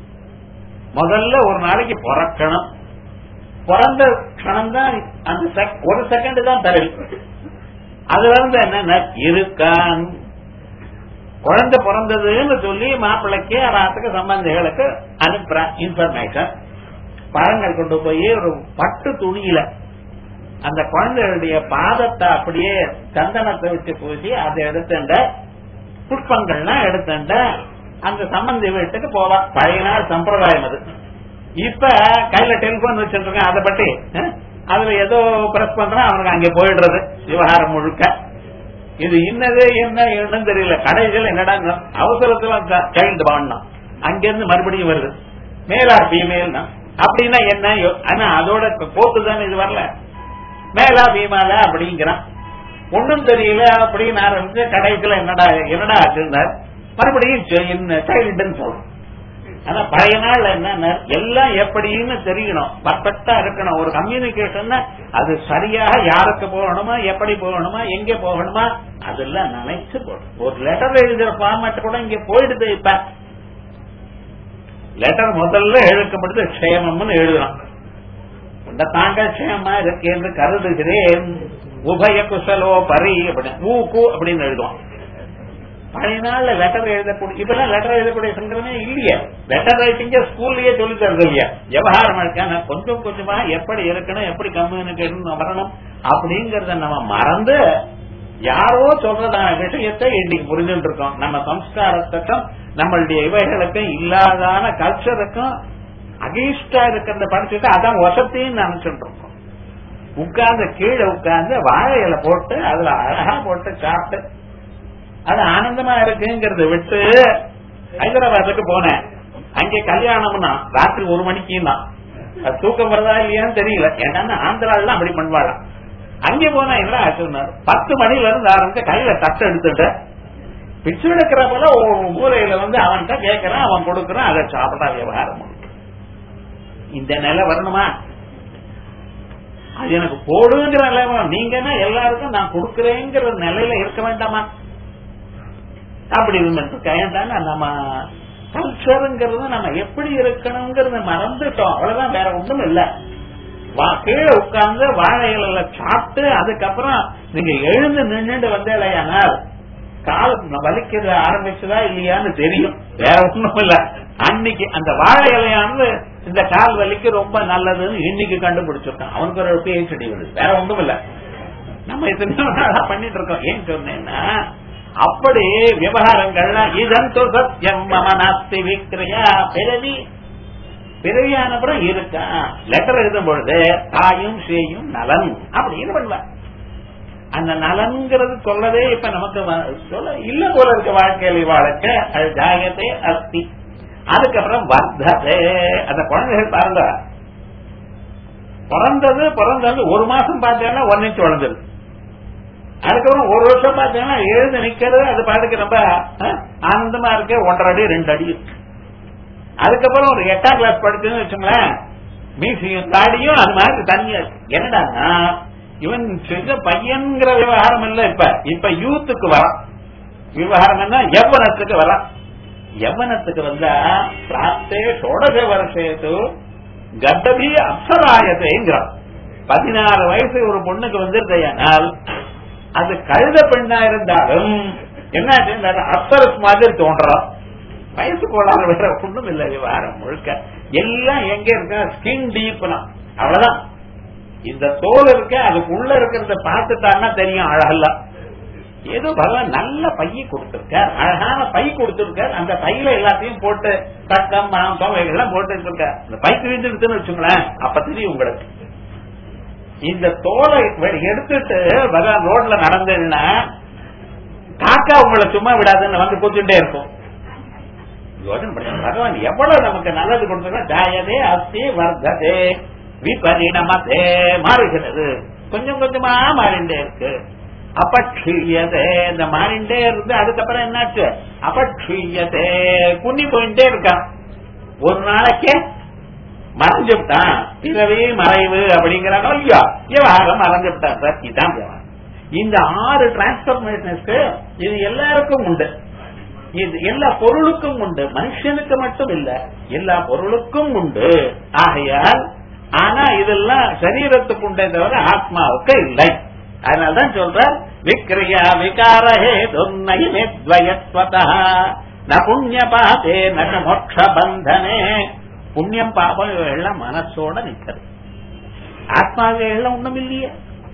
முதல்ல ஒரு நாளைக்கு பிறக்கணும் பிறந்த க்ஷணம் தான் அந்த ஒரு செகண்ட் தான் தருவி அதுல இருந்து என்ன இருக்கான் குழந்தை பிறந்ததுன்னு சொல்லி மாப்பிள்ளைக்கு ராத்துக்கு சம்பந்திகளுக்கு அனுப்புற இன்ஃபர்மேஷன் பழங்கள் கொண்டு போய் ஒரு பட்டு துணியில அந்த குழந்தைகளுடைய பாதத்தை அப்படியே சந்தனத்தை வச்சு பூசி அதை எடுத்துண்ட புஷ்பங்கள்லாம் எடுத்துண்ட அந்த சம்பந்தி வீட்டுக்கு போவா பழைய நாள் சம்பிரதாயம் அது இப்ப கையில டெலிபோன் வச்சிருக்கேன் அதை பற்றி அதுல ஏதோ பிரஸ் பண்றான் அவனுக்கு அங்கே போயிடுறது விவகாரம் முழுக்க இது இன்னது என்ன என்னன்னு தெரியல கடைகள் என்னடா அவசரத்துல சைல்டு வாங்கினான் அங்கிருந்து மறுபடியும் வருது மேலார் ஃபீமேல் அப்படின்னா என்ன ஆனா அதோட போட்டு தானே இது வரல மேலா பீமால அப்படிங்கிறான் ஒன்னும் தெரியல அப்படின்னு ஆரம்பிச்சு கடைசியில என்னடா என்னடா ஆச்சுன்னார் மறுபடியும் சைல்டுன்னு சொல்றோம் ஆனா பழைய நாள் என்ன எல்லாம் எப்படின்னு தெரியணும் பர்ஃபெக்டா இருக்கணும் ஒரு கம்யூனிகேஷன் அது சரியாக யாருக்கு போகணுமா எப்படி போகணுமா எங்க போகணுமா அதெல்லாம் நினைச்சு போடும் ஒரு லெட்டர் எழுதுற ஃபார்மேட் கூட இங்க போயிடுது இப்ப லெட்டர் முதல்ல எழுக்கப்படுது க்ஷேமம்னு எழுதுறான் இந்த தாங்கள் க்ஷேமா இருக்கு என்று கருதுகிறேன் உபய குசலோ பரி அப்படின்னு ஊக்கு அப்படின்னு எழுதுவான் பழைய நாள்ல லெட்டர் எழுதக்கூடிய இப்பெல்லாம் லெட்டர் எழுதக்கூடிய சங்கரமே இல்லையே லெட்டர் ரைட்டிங்க ஸ்கூல்லயே சொல்லி தருது இல்லையா விவகாரம் இருக்கான கொஞ்சம் கொஞ்சமா எப்படி இருக்கணும் எப்படி கம்யூனிகேஷன் வரணும் அப்படிங்கறத நம்ம மறந்து யாரோ சொல்றதான விஷயத்தை இன்னைக்கு புரிஞ்சுட்டு இருக்கோம் நம்ம சம்ஸ்காரத்துக்கும் நம்மளுடைய இவைகளுக்கும் இல்லாதான கல்ச்சருக்கும் அகேன்ஸ்டா இருக்கிறத படிச்சுட்டு அதான் வசத்தையும் நினைச்சுட்டு இருக்கோம் உட்கார்ந்து கீழே உட்கார்ந்து வாழை இலை போட்டு அதுல அழகா போட்டு சாப்பிட்டு அது ஆனந்தமா இருக்குங்கிறத விட்டு ஹைதராபாத்துக்கு போனேன் அங்கே கல்யாணம்னா ராத்திரி ஒரு மணிக்கு தான் தூக்கம் வருதா இல்லையான்னு தெரியல ஏன்னா ஆந்திராலாம் அப்படி பண்ணுவாளாம் அங்கே போனா என்ன ஆச்சுன்னாரு பத்து மணில இருந்து ஆரம்பிச்சு கையில தட்டு எடுத்துட்டு பிச்சு எடுக்கிற போல ஒரு மூலையில வந்து அவன்கிட்ட கேட்கறான் அவன் கொடுக்கறான் அதை சாப்பிட்டா விவகாரம் இந்த நிலை வரணுமா அது எனக்கு போடுங்கிற நிலைமை நீங்கன்னா எல்லாருக்கும் நான் கொடுக்கறேங்கிற நிலையில இருக்க வேண்டாமா அப்படி இருந்துட்டு நம்ம கல்ச்சருங்கிறது நம்ம எப்படி இருக்கணுங்கிறத மறந்துட்டோம் அவ்வளவுதான் வேற ஒண்ணும் இல்ல வா- கீழே உட்கார்ந்து வாழை இலையில சாப்பிட்டு அதுக்கப்புறம் நீங்க எழுந்து நின்னுட்டு வந்தேலையானால் கால் வலிக்கிறது ஆரம்பிச்சதா இல்லையான்னு தெரியும் வேற ஒண்ணும் இல்ல அன்னைக்கு அந்த வாழை இலையானது இந்த கால் வலிக்கு ரொம்ப நல்லதுன்னு இன்னைக்கு கண்டுபிடிச்சிருக்கான் அவனுக்கு ஒரு பிஹெச்டி வருது வேற ஒண்ணும் இல்ல நம்ம இத்தனை நாளா பண்ணிட்டு இருக்கோம் ஏன் சொன்னேன்னா அப்படி விவகாரங்கள்லாம் இதன் சத்தியம் மம நாஸ்தி விக்ரியா பிறவி பிறவியான அப்புறம் இருக்கா லெட்டர் எழுதும் பொழுது தாயும் சேயும் நலன் அப்படின்னு பண்ணுவேன் அந்த நலன்கிறது சொல்லவே இப்ப நமக்கு வ- சொல்ல இல்ல போல இருக்க வாழ்க்கையில வாழ்க்கை அது ஜாகத்தே அஸ்தி அதுக்கப்புறம் வர்த்ததே அந்த குழந்தைகள் பாருங்க பிறந்தது பிறந்தது ஒரு மாசம் பார்த்தேன்னா ஒன் இன்ச் வளர்ந்தது அதுக்கப்புறம் ஒரு வருஷம் பார்த்தீங்கன்னா எழுந்து நிக்கிறது அது பாட்டுக்கு ரொம்ப அஹ், ஆனந்தமா இருக்கு ஒன்றரை அடி ரெண்டு அடி இருக்கு அதுக்கப்புறம் ஒரு எட்டாம் கிளாஸ் படிச்சுன்னு வச்சுங்களேன் மீசியும் தாடியும் அது மாதிரி தனியா இருக்கு என்னடான்னா இவன் செஞ்ச பையன்கிற விவகாரம் இல்ல இப்ப இப்ப யூத்துக்கு வரான் விவகாரம் என்ன யவனத்துக்கு வரான் யவனத்துக்கு வந்தா பிராப்தே ஷோடச வருஷத்து கர்ப்பபி அப்சராயத்தைங்கிறான் பதினாறு வயசு ஒரு பொண்ணுக்கு வந்திருக்கையானால் அது கழுத பெண்ணா இருந்தாலும் என்ன அப்சரஸ் மாதிரி தோன்றான் வயசு கோளாறு வேற ஒண்ணும் இல்ல விவகாரம் முழுக்க எல்லாம் எங்க இருக்க ஸ்கின் டீப்னா அவ்வளவுதான் இந்த தோல் இருக்க அதுக்குள்ள இருக்கிறத பார்த்துட்டான்னா தெரியும் அழகெல்லாம் ஏதோ பகவான் நல்ல பைய கொடுத்திருக்கார் அழகான பை கொடுத்திருக்கார் அந்த பையில எல்லாத்தையும் போட்டு தக்கம் மாம்சம் எல்லாம் போட்டு வச்சிருக்கார் இந்த பை கிழிஞ்சிருச்சுன்னு வச்சுங்களேன் அப்ப தெரியும் உங்களுக்கு இந்த தோலை வெ- எடுத்துட்டு பகவான் ரோட்ல நடந்ததுன்னா காக்கா உங்களை சும்மா விடாதுன்னு வந்து கூத்துட்டே இருக்கும் யோசனை பண்ணுங்க பகவான் எவ்வளவு நமக்கு நல்லது கொடுத்திருக்கா ஜாயதே அஸ்தி வர்த்ததே விபரிணமதே மாறுகிறது கொஞ்சம் கொஞ்சமா மாறிண்டே இருக்கு அபட்சியதே இந்த மாறிண்டே இருந்து அதுக்கப்புறம் என்னாச்சு அபட்சியதே குன்னி போயிட்டே இருக்கான் ஒரு நாளைக்கு மறைஞ்சு விட்டான் பிறவி மறைவு அப்படிங்கிறாங்க இல்லையா விவகாரம் மறைஞ்சு விட்டான் சார் இதுதான் விவகாரம் இந்த ஆறு டிரான்ஸ்பர்மேஷன்ஸ்க்கு இது எல்லாருக்கும் உண்டு இது எல்லா பொருளுக்கும் உண்டு மனுஷனுக்கு மட்டும் இல்ல எல்லா பொருளுக்கும் உண்டு ஆகையால் ஆனா இதெல்லாம் சரீரத்துக்கு உண்டே தவிர ஆத்மாவுக்கு இல்லை அதனால்தான் சொல்ற விக்ரியா விகாரஹே துர்நயிமே துவயத்வதா ந புண்ணிய பாபே ந மோட்ச பந்தனே புண்ணியம் பாபம் எல்லாம் மனசோட நிக்கிறது ஆத்மாவே எல்லாம் ஒண்ணும் இல்லையே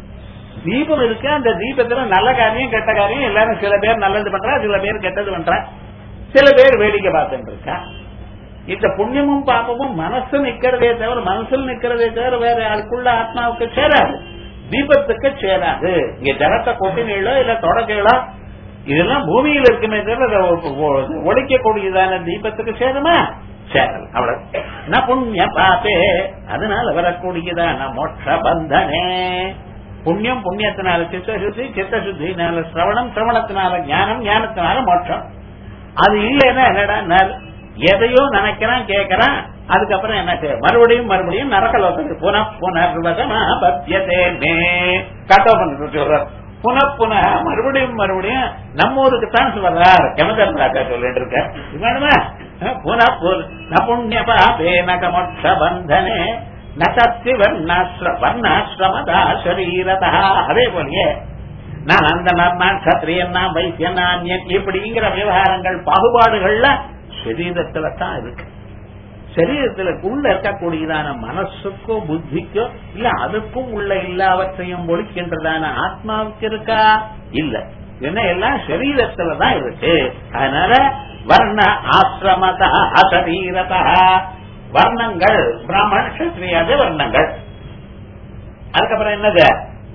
தீபம் இருக்கு அந்த தீபத்துல நல்ல காரியம் கெட்ட காரியம் எல்லாரும் சில பேர் நல்லது பண்றா சில பேர் கெட்டது பண்றா சில பேர் வேடிக்கை பார்த்துட்டு இருக்கா இந்த புண்ணியமும் பாப்பமும் மனசு நிக்கிறதே தவிர மனசுல நிக்கிறதே தவிர வேற அதுக்குள்ள ஆத்மாவுக்கு சேராது தீபத்துக்கு சேராது இங்க ஜலத்தை கொட்டினீங்களோ இல்ல தொடக்கைகளோ இதெல்லாம் பூமியில் இருக்குமே தவிர அதை ஒ- ஒ- ஒழிக்கக்கூடியதான தீபத்துக்கு சேருமா சேரல் அவ்வளவு ந புண்ணிய பாப்பே அதனால வரக்கூடியதான மோட்ச பந்தனே புண்ணியம் புண்ணியத்தினால சித்தசுத்தி சித்தசுத்தினால சிரவணம் சிரவணத்தினால ஞானம் ஞானத்தினால மோட்சம் அது இல்லைன்னா என்னடா நர் எதையோ நினைக்கிறான் கேட்கறான் அதுக்கப்புறம் என்ன செய்ய மறுபடியும் மறுபடியும் நரகலோகத்துக்கு புன புனர்வசமா பத்தியதே மே கட்டோ பண்ணிட்டு சொல்றார் புன புன மறுபடியும் மறுபடியும் நம்ம ஊருக்கு தான் வர்றார் யமதர்மராஜா சொல்லிட்டு இருக்க வேணுமா புன புன ந புண்ணிய பாபே நக மோட்ச பந்தனே நசி வர்ணாசிர வர்ணாசிரமதா சரீரதா அதே போலயே நான் அந்த நான் கத்திரியன் நான் வைத்தியன் நான் என் இப்படிங்கிற விவகாரங்கள் பாகுபாடுகள்ல சரீரத்துல தான் இருக்கு சரீரத்துல உள்ள இருக்கக்கூடியதான மனசுக்கோ புத்திக்கோ இல்ல அதுக்கும் உள்ள எல்லாவற்றையும் ஒழிக்கின்றதான ஆத்மாவுக்கு இருக்கா இல்ல என்ன எல்லாம் சரீரத்துல தான் இருக்கு அதனால வர்ண ஆசிரமதா அசரீரதா வர்ணங்கள் பிராமண கஷத்திரியாது வர்ணங்கள் அதுக்கப்புறம் என்னது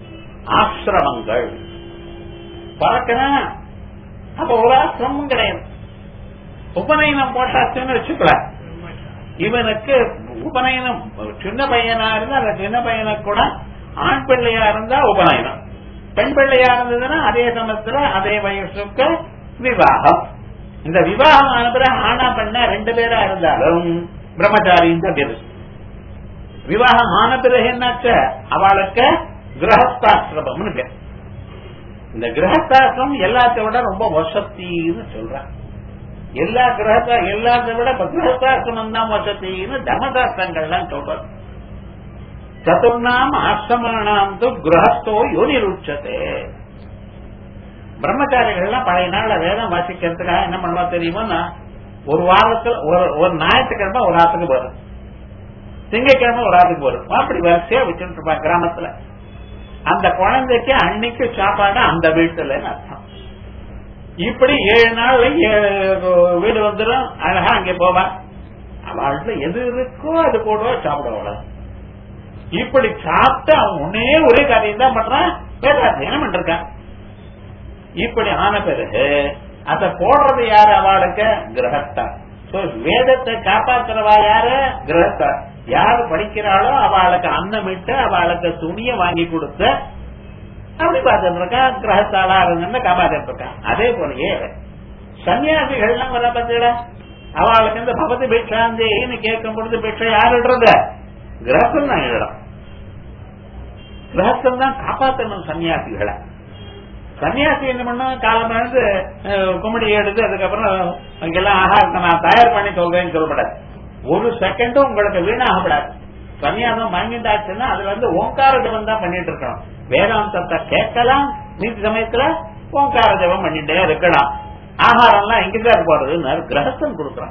ஆசிரமங்கள் பறக்கணும் அப்ப ஒரு ஆசிரமம் கிடையாது உபநயனம் போட்டாச்சுன்னு வச்சுக்கல இவனுக்கு உபநயனம் சின்ன பையனா இருந்தா அந்த சின்ன பையனுக்கு கூட ஆண் பிள்ளையா இருந்தா உபநயனம் பெண் பிள்ளையா இருந்ததுன்னா அதே சமயத்துல அதே வயசுக்கு விவாகம் இந்த விவாகம் ஆன பிறகு ஆனா பெண்ணா ரெண்டு பேரா இருந்தாலும் பிரம்மச்சாரின்னு தான் பேரு விவாகம் ஆன பிறகு என்னாச்ச அவளுக்கு கிரகஸ்தாசிரமம்னு பேர் இந்த கிரகஸ்தாசிரம் எல்லாத்தை விட ரொம்ப வசத்தின்னு சொல்றாங்க எல்லா கிரகத்தா எல்லாத்தை விட இப்ப கிரகஸ்தாசிரமம் தான் வசத்தின்னு தர்மசாஸ்திரங்கள்லாம் சொல்றது சதுர்ணாம் ஆசிரமானாம் து கிரகஸ்தோ யோனிருச்சதே பிரம்மச்சாரிகள்லாம் பழைய நாள்ல வேதம் வாசிக்கிறதுக்காக என்ன பண்ணுவா தெரியுமா ஒரு வாரத்துல ஒரு ஒரு ஞாயிற்றுக்கிழமை ஒரு ஆத்துக்கு வரும் திங்கக்கிழமை ஒரு ஆத்துக்கு வரும் அப்படி வரிசையா வச்சுட்டு இருப்பாங்க கிராமத்துல அந்த குழந்தைக்கு அன்னைக்கு சாப்பாடு அந்த வீட்டுல அர்த்தம் இப்படி ஏழு நாள் ஏழு வீடு வந்துடும் அழகா அங்கே போவான் அவள்கிட்ட எது இருக்கோ அது கூட சாப்பிடுவாள் இப்படி சாப்பிட்டு அவன் ஒன்னே ஒரே காரியம் தான் பண்றான் வேதாத்தியனம் பண்ணிருக்கான் இப்படி ஆன பிறகு அத போடுறது யாரு அவளுக்கு கிரகஸ்தா சோ வேதத்தை காப்பாத்துறவா யாரு கிரகஸ்தா யாரு படிக்கிறாளோ அவளுக்கு அன்னமிட்டு அவளுக்கு துணிய வாங்கி கொடுத்து அப்படி பார்த்துட்டு இருக்கா கிரகத்தாளா இருந்தன்னு காப்பாத்திட்டு இருக்கான் அதே போலயே சன்னியாசிகள்லாம் வர பார்த்தீங்களா அவளுக்கு இந்த பகவதி பிக்ஷாந்தேன்னு கேட்கும் பொழுது பிக்ஷை யார் இடுறது கிரகஸ்தன் தான் இடம் கிரகஸ்தன் தான் காப்பாற்றணும் சன்னியாசிகளை சன்னியாசி என்ன பண்ணா காலம் இருந்து கும்பிடி எடுத்து அதுக்கப்புறம் அங்கெல்லாம் ஆகாரத்தை நான் தயார் பண்ணி சொல்றேன்னு சொல்லப்படாது ஒரு செகண்டும் உங்களுக்கு வீணாகப்படாது சன்னியாசம் வாங்கிட்டாச்சுன்னா அதுல இருந்து ஓங்கார ஜபம் தான் பண்ணிட்டு இருக்கணும் வேதாந்தத்தை கேட்கலாம் நீதி சமயத்துல ஓங்கார ஜபம் பண்ணிட்டே இருக்கலாம் ஆகாரம்லாம் எங்கதான் போறதுன்னு கிரகஸ்தன் கொடுக்குறான்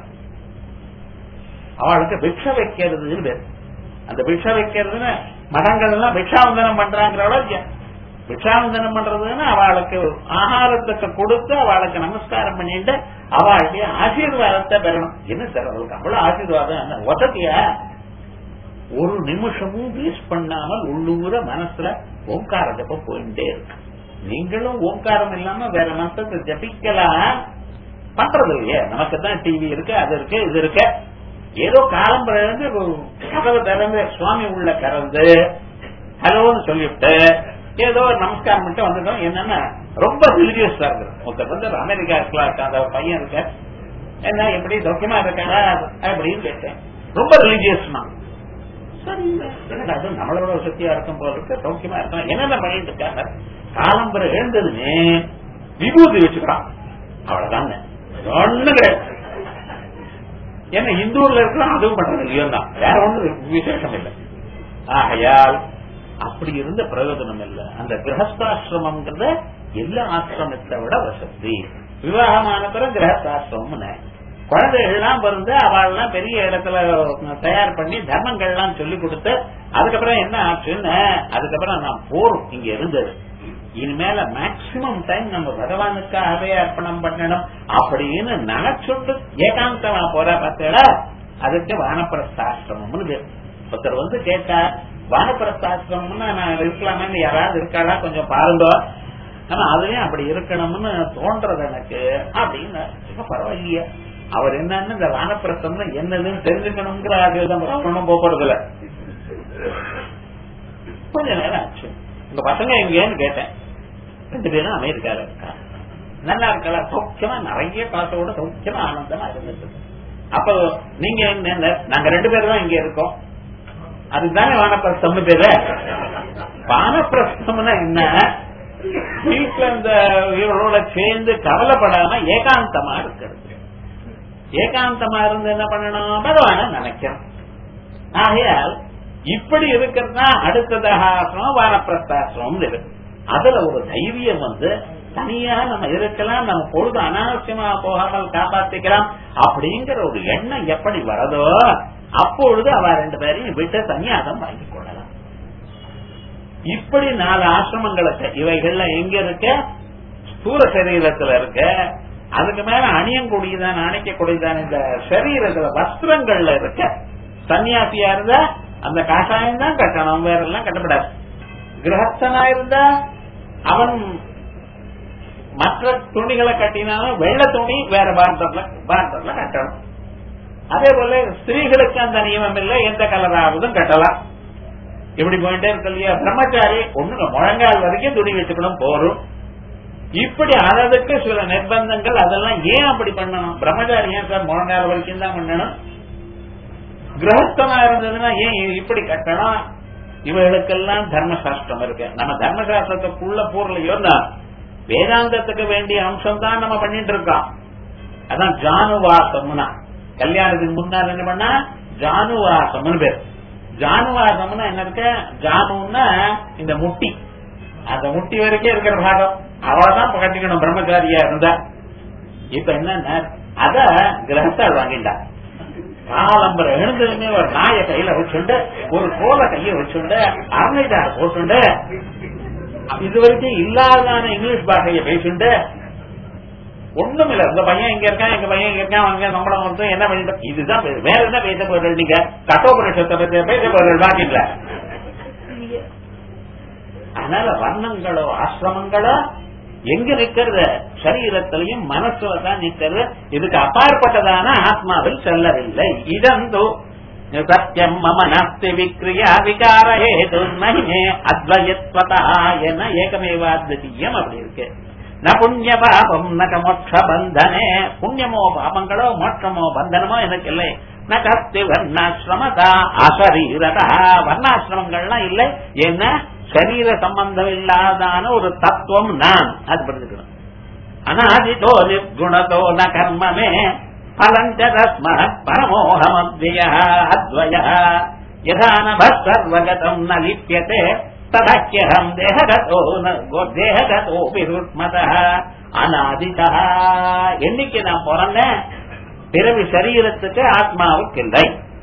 அவளுக்கு பிக்ஷ வைக்கிறதுன்னு பேர் அந்த பிக்ஷ வைக்கிறதுன்னு மடங்கள் எல்லாம் பிக்ஷாவந்தனம் பண்றாங்கிறவளோ பிக்ஷாவந்தனம் பண்றதுன்னு அவளுக்கு ஆகாரத்துக்கு கொடுத்து அவளுக்கு நமஸ்காரம் பண்ணிட்டு அவளுடைய ஆசீர்வாதத்தை பெறணும் என்ன சார் அவளுக்கு அவ்வளவு ஆசீர்வாதம் என்ன வசதியா ஒரு நிமிஷமும் வேஸ்ட் பண்ணாமல் உள்ளூர மனசுல ஓங்கார ஜப்பம் போயிட்டே இருக்கு நீங்களும் ஓங்காரம் இல்லாம வேற மனசத்தை ஜபிக்கலாம் பண்றது இல்லையே நமக்கு தான் டிவி இருக்கு அது இருக்கு இது இருக்கு ஏதோ காலம் பிறந்து கதவை திறந்து சுவாமி உள்ள கறந்து ஹலோன்னு சொல்லிவிட்டு ஏதோ ஒரு நமஸ்காரம் மட்டும் வந்துட்டோம் என்னன்னா ரொம்ப ரிலீஜியஸா இருக்கு ஒருத்தர் வந்து அமெரிக்கா இருக்கலாம் அந்த பையன் இருக்க என்ன எப்படி சௌக்கியமா இருக்காரா அப்படின்னு கேட்டேன் ரொம்ப ரிலீஜியஸ் தான் சரி என்னடா அது நம்மளோட சக்தியா இருக்கும் போல இருக்கு சௌக்கியமா இருக்கும் என்னென்ன பண்ணிட்டு இருக்காங்க காலம் பிற எழுந்ததுன்னு விபூதி வச்சுக்கிறான் அவ்வளவுதாங்க ஒண்ணு கிடையாது ஏன்னா இந்தூர்ல இருக்கிறோம் அதுவும் பண்றது இல்லையோ தான் வேற ஒண்ணும் விசேஷம் இல்லை ஆகையால் அப்படி இருந்த பிரயோஜனம் இல்ல அந்த கிரகஸ்தாசிரமம்ங்கிறத எல்லா ஆசிரமத்தை விட வசதி விவாகமான பிறகு கிரகஸ்தாசிரமம் குழந்தைகள்லாம் பிறந்து அவள்லாம் பெரிய இடத்துல தயார் பண்ணி தர்மங்கள்லாம் சொல்லி கொடுத்து அதுக்கப்புறம் என்ன ஆச்சுன்னு அதுக்கப்புறம் நான் போறோம் இங்க இருந்தது இனிமேல மேக்சிமம் டைம் நம்ம பகவானுக்காகவே அர்ப்பணம் பண்ணணும் அப்படின்னு நினைச்சுட்டு ஏகாந்தமா போற பார்த்தா அதுக்கு வானப்பிரஸ்தாசிரமம்னு பேர் ஒருத்தர் வந்து கேட்டா வானப்பிரஸ்தாசிரமம்னு நான் இருக்கலாமே யாராவது இருக்காளா கொஞ்சம் பாருங்க ஆனா அதுலயும் அப்படி இருக்கணும்னு தோன்றது எனக்கு அப்படின்னு பரவாயில்லையே அவர் என்னன்னு இந்த வானப்பிரஸ்தம்னு என்னதுன்னு தெரிஞ்சுக்கணுங்கிற ஒன்றும் போறது இல்ல கொஞ்ச நேரம் ஆச்சு உங்க பசங்க எங்கேன்னு கேட்டேன் ரெண்டு பேரும் அமெரிக்கால இருக்கா நல்லா இருக்கல சௌக்கியமா நிறைய காசோட சௌக்கியமா ஆனந்தமா இருந்துட்டு அப்போ நீங்க என்ன நாங்க ரெண்டு பேரும் தான் இங்க இருக்கோம் அதுதானே வானப்பிரஸ்தம்னு பேரு வானப்பிரஸ்தம்னா என்ன வீட்டுல இந்த இவரோட சேர்ந்து கவலைப்படாம ஏகாந்தமா இருக்கிறது ஏகாந்தமா இருந்து என்ன பண்ணணும் பகவான நினைக்கிறோம் ஆகையால் இப்படி இருக்கிறதா அடுத்ததாக ஆசிரமம் வானப்பிரஸ்தாசிரமம் இருக்கு அதுல ஒரு தைரியம் வந்து தனியா நம்ம இருக்கலாம் நம்ம பொழுது அனாவசியமா போகாமல் காப்பாத்திக்கலாம் அப்படிங்கிற ஒரு எண்ணம் எப்படி வரதோ அப்பொழுது அவ ரெண்டு பேரையும் விட்டு சன்னியாசம் வாங்கிக் கொள்ளலாம் இப்படி நாலு ஆசிரமங்களுக்கு இவைகள்ல எங்க இருக்க ஸ்தூல சரீரத்துல இருக்க அதுக்கு மேல அணியக்கூடியதான் அணைக்கக்கூடியதான் இந்த சரீரத்துல வஸ்திரங்கள்ல இருக்க சன்னியாசியா இருந்தா அந்த காஷாயம் தான் கட்டணும் வேற எல்லாம் கட்டப்படாது கிரகஸ்தனா இருந்தா அவன் மற்ற துணிகளை கட்டினாலும் வெள்ள துணி வேற பாரதத்துல பாரதத்துல கட்டணும் அதே போல ஸ்திரீகளுக்கு அந்த நியமம் இல்லை எந்த கலராவதும் கட்டலாம் இப்படி போயிட்டே இருக்கு இல்லையா பிரம்மச்சாரி ஒண்ணு முழங்கால் வரைக்கும் துணி வச்சுக்கணும் போரும் இப்படி அதற்கு சில நிர்பந்தங்கள் அதெல்லாம் ஏன் அப்படி பண்ணணும் பிரம்மச்சாரி ஏன் சார் முழங்கால் வரைக்கும் தான் பண்ணணும் கிரகஸ்தமா இருந்ததுன்னா ஏன் இப்படி கட்டணும் இவர்களுக்கெல்லாம் தர்மசாஸ்திரம் இருக்கு நம்ம தர்மசாஸ்திரத்துக்குள்ள போர்லையோன்னா வேதாந்தத்துக்கு வேண்டிய அம்சம் தான் நம்ம பண்ணிட்டு இருக்கோம் அதான் ஜானுவாசம்னா கல்யாணத்துக்கு முன்னாடி என்ன பண்ணா ஜானுவாசம்னு பேர் ஜானுவாசம்னா என்ன இருக்க ஜானுன்னா இந்த முட்டி அந்த முட்டி வரைக்கும் இருக்கிற பாகம் அவ்வளவுதான் இப்ப கட்டிக்கணும் பிரம்மச்சாரியா இருந்தா இப்ப என்னன்னா அத கிரகத்தால் வாங்கிட்டா காலம்பரம் எழுந்ததுமே ஒரு நாய கையில வச்சுண்டு ஒரு கோல கைய வச்சுண்டு அரணைதார் போட்டுண்டு இது வரைக்கும் இல்லாதான இங்கிலீஷ் பாஷையை பேசிண்டு ஒண்ணும் இல்ல உங்க பையன் இங்க இருக்கான் எங்க பையன் இங்க இருக்கான் அவங்க நம்மள வந்து என்ன பண்ணிட்டு இதுதான் பே- வேற என்ன பேச போறீர்கள் நீங்க கட்டோபனிஷத்தை பத்தி பேச போறீர்கள் பாக்கீங்களா அதனால வர்ணங்களோ ஆசிரமங்களோ எங்க நிக்கிறது சரீரத்திலையும் மனசுல தான் நிக்கிறது இதுக்கு அப்பாற்பட்டதான ஆத்மாவில் செல்லவில்லை இதந்தோ சத்தியம் மம நாஸ்தி விக்ரியா விகார ஹேது நஹிமே அத்வயத்வதா என ஏகமேவாத்விதீயம் அப்படி இருக்கு ந புண்ணிய பாபம் நக மோட்ச பந்தனே புண்ணியமோ பாபங்களோ மோட்சமோ பந்தனமோ எனக்கு இல்லை ந கஸ்தி வர்ணாசிரமதா அசரீரதா வர்ணாசிரமங்கள்லாம் இல்லை என்ன சரீர சம்பந்தம் இல்லாதான ஒரு தத்துவம் நான் அது புரிஞ்சுக்கணும் அநாதிதோ நிர்குணதோ ந கர்மமே பலஞ்ச தஸ்மத் பரமோகமத்வய அத்வய யதா நப சர்வகதம் ந லிப்யதே ததக்கியம் தேககதோ ந தேககதோ விருட்மத அநாதிதா என்னைக்கு நான் பிறந்தேன் பிறவி சரீரத்துக்கு ஆத்மாவுக்கு இல்லை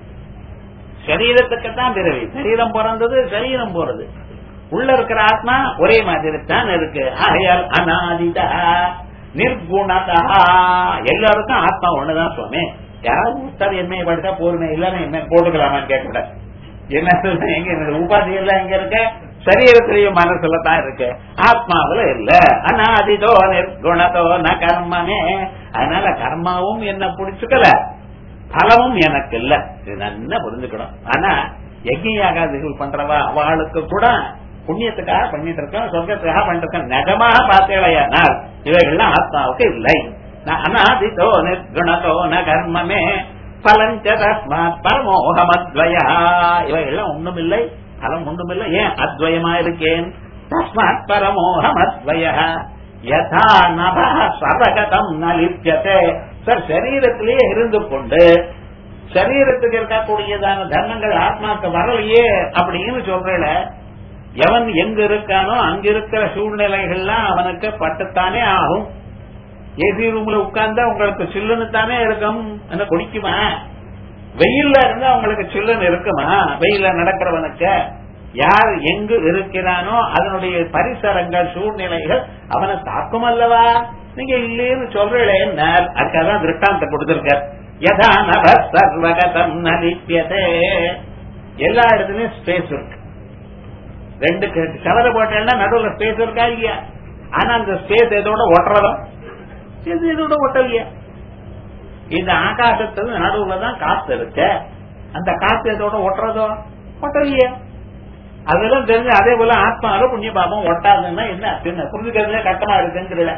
சரீரத்துக்கு தான் பிறவி சரீரம் பிறந்தது சரீரம் போறது உள்ள இருக்கிற ஆத்மா ஒரே மாதிரி தான் இருக்கு ஆகையால் அநாதிதா நிர்குணதா எல்லாருக்கும் ஆத்மா ஒண்ணுதான் சுவாமி யாராவது உத்தர் எம்ஏ படித்தா போருமே இல்லன்னு என்ன போட்டுக்கலாமான்னு கேட்கக்கூடாது என்ன சொல்ற, எங்க என்னோட உபாதி எல்லாம் எங்க இருக்க சரீரத்திலையும் மனசுல தான் இருக்கு ஆத்மாவுல இல்ல அநாதிதோ நிர்குணதோ ந கர்மமே அதனால கர்மாவும் என்ன பிடிச்சுக்கல பலமும் எனக்கு இல்ல இது நல்லா புரிஞ்சுக்கணும் ஆனா யஜ்யாகாதிகள் பண்றவா அவளுக்கு கூட புண்ணியத்துக்காக பண்ணிட்டு இருக்கோம் சொர்க்கத்துக்காக பண்ணிட்டு இருக்கோம் நிஜமாக பார்த்தேளையானால் இவைகள்லாம் ஆத்மாவுக்கு இல்லை ந அநாதிதோ நிர்குணதோ ந கர்மமே பலஞ்ச தஸ்மாத் பரமோகமத்வயா இவைகள்லாம் ஒண்ணும் இல்லை பலம் ஒன்றும் இல்லை ஏன் அத்வயமா இருக்கேன் தஸ்மாத் பரமோகமத்வய யதா நப சர்வகதம் ந லிப்யதே சார் சரீரத்திலேயே இருந்து கொண்டு சரீரத்துக்கு இருக்கக்கூடியதான தர்மங்கள் ஆத்மாக்கு வரலையே அப்படின்னு சொல்றேல எவன் எங்க இருக்கானோ அங்க இருக்கிற சூழ்நிலைகள்லாம் அவனுக்கு பட்டுத்தானே ஆகும் ஏசி ரூம்ல உட்கார்ந்தா உங்களுக்கு சில்லுன்னு தானே இருக்கும் என்ன குடிக்குமா வெயில்ல இருந்தா உங்களுக்கு சில்லுன்னு இருக்குமா வெயில்ல நடக்கிறவனுக்கு யார் எங்கு இருக்கிறானோ அதனுடைய பரிசரங்கள் சூழ்நிலைகள் அவனை தாக்கும் அல்லவா நீங்க இல்லைன்னு சொல்றேன் அதுக்காக தான் திருஷ்டாந்த கொடுத்திருக்கார் யதா நப சர்வகதம் நலிப்பியதே எல்லா இடத்துலயும் ஸ்பேஸ் இருக்கு ரெண்டு கலரை போட்டேன்னா நடுவுல ஸ்பேஸ் இருக்கா இல்லையா ஆனா அந்த ஸ்பேஸ் எதோட ஒட்டுறதோ இது இதோட ஒட்டலையா இந்த ஆகாசத்துல நடுவுல தான் காத்து இருக்கு அந்த காத்து எதோட ஒட்டுறதோ ஒட்டலையே அதெல்லாம் தெரிஞ்சு அதே போல ஆத்மாவில புண்ணிய பாபம் ஒட்டாதுன்னா என்ன என்ன புரிஞ்சுக்கிறதுல கட்டமா இருக்குங்கிறத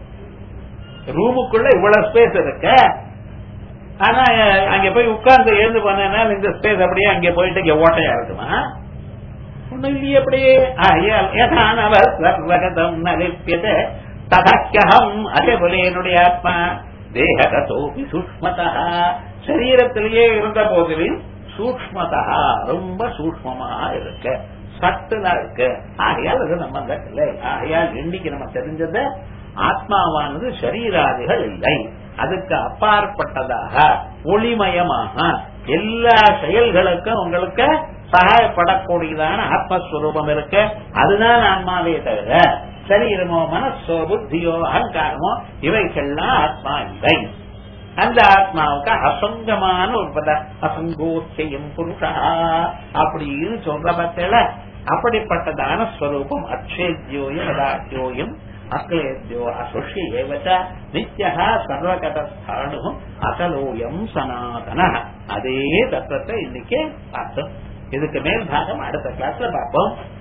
ரூமுக்குள்ள இவ்வளவு ஸ்பேஸ் இருக்கு ஆனா அங்க போய் உட்கார்ந்து எழுந்து பண்ணா இந்த ஸ்பேஸ் அப்படியே அங்க போயிட்டு இங்க ஓட்டையா இருக்குமா ஒண்ணும் இல்லையே அப்படியே ஆகையால் யதானவர் சர்வகதம் நலிப்பியத ததக்ககம் அதே போல என்னுடைய ஆத்மா தேகதோபி சூக்மதா சரீரத்திலேயே இருந்த போதிலும் சூக்மதா ரொம்ப சூக்மமா இருக்கு சட்டுலா இருக்கு ஆகையால் அது நம்ம இல்லை ஆகையால் இன்னைக்கு நம்ம தெரிஞ்சது ஆத்மாவானது சரீராதிகள் இல்லை அதுக்கு அப்பாற்பட்டதாக ஒளிமயமாக எல்லா செயல்களுக்கும் உங்களுக்கு சகாயப்படக்கூடியதான ஆத்மஸ்வரூபம் இருக்கு அதுதான் ஆன்மாவே தவிர சரீரமோ மனசோ புத்தியோ அகங்காரமோ இவைகள்லாம் ஆத்மா இல்லை அந்த ஆத்மாவுக்கு அசங்கமான ஒரு பத அசங்கோச்சயம் புருஷா அப்படின்னு சொல்ற பத்தில அப்படிப்பட்டதான ஸ்வரூபம் அக்ஷேத்யோயம் அதாட்யோயம் அக்லேத்யோ அசுஷி ஏவச்ச நித்யா சர்வகதஸ்தானு அசலோயம் சனாதன அதே தத்துவத்தை இன்னைக்கு பார்த்தோம் இதுக்கு மேல் பாகம் அடுத்த கிளாஸ்ல பார்ப்போம்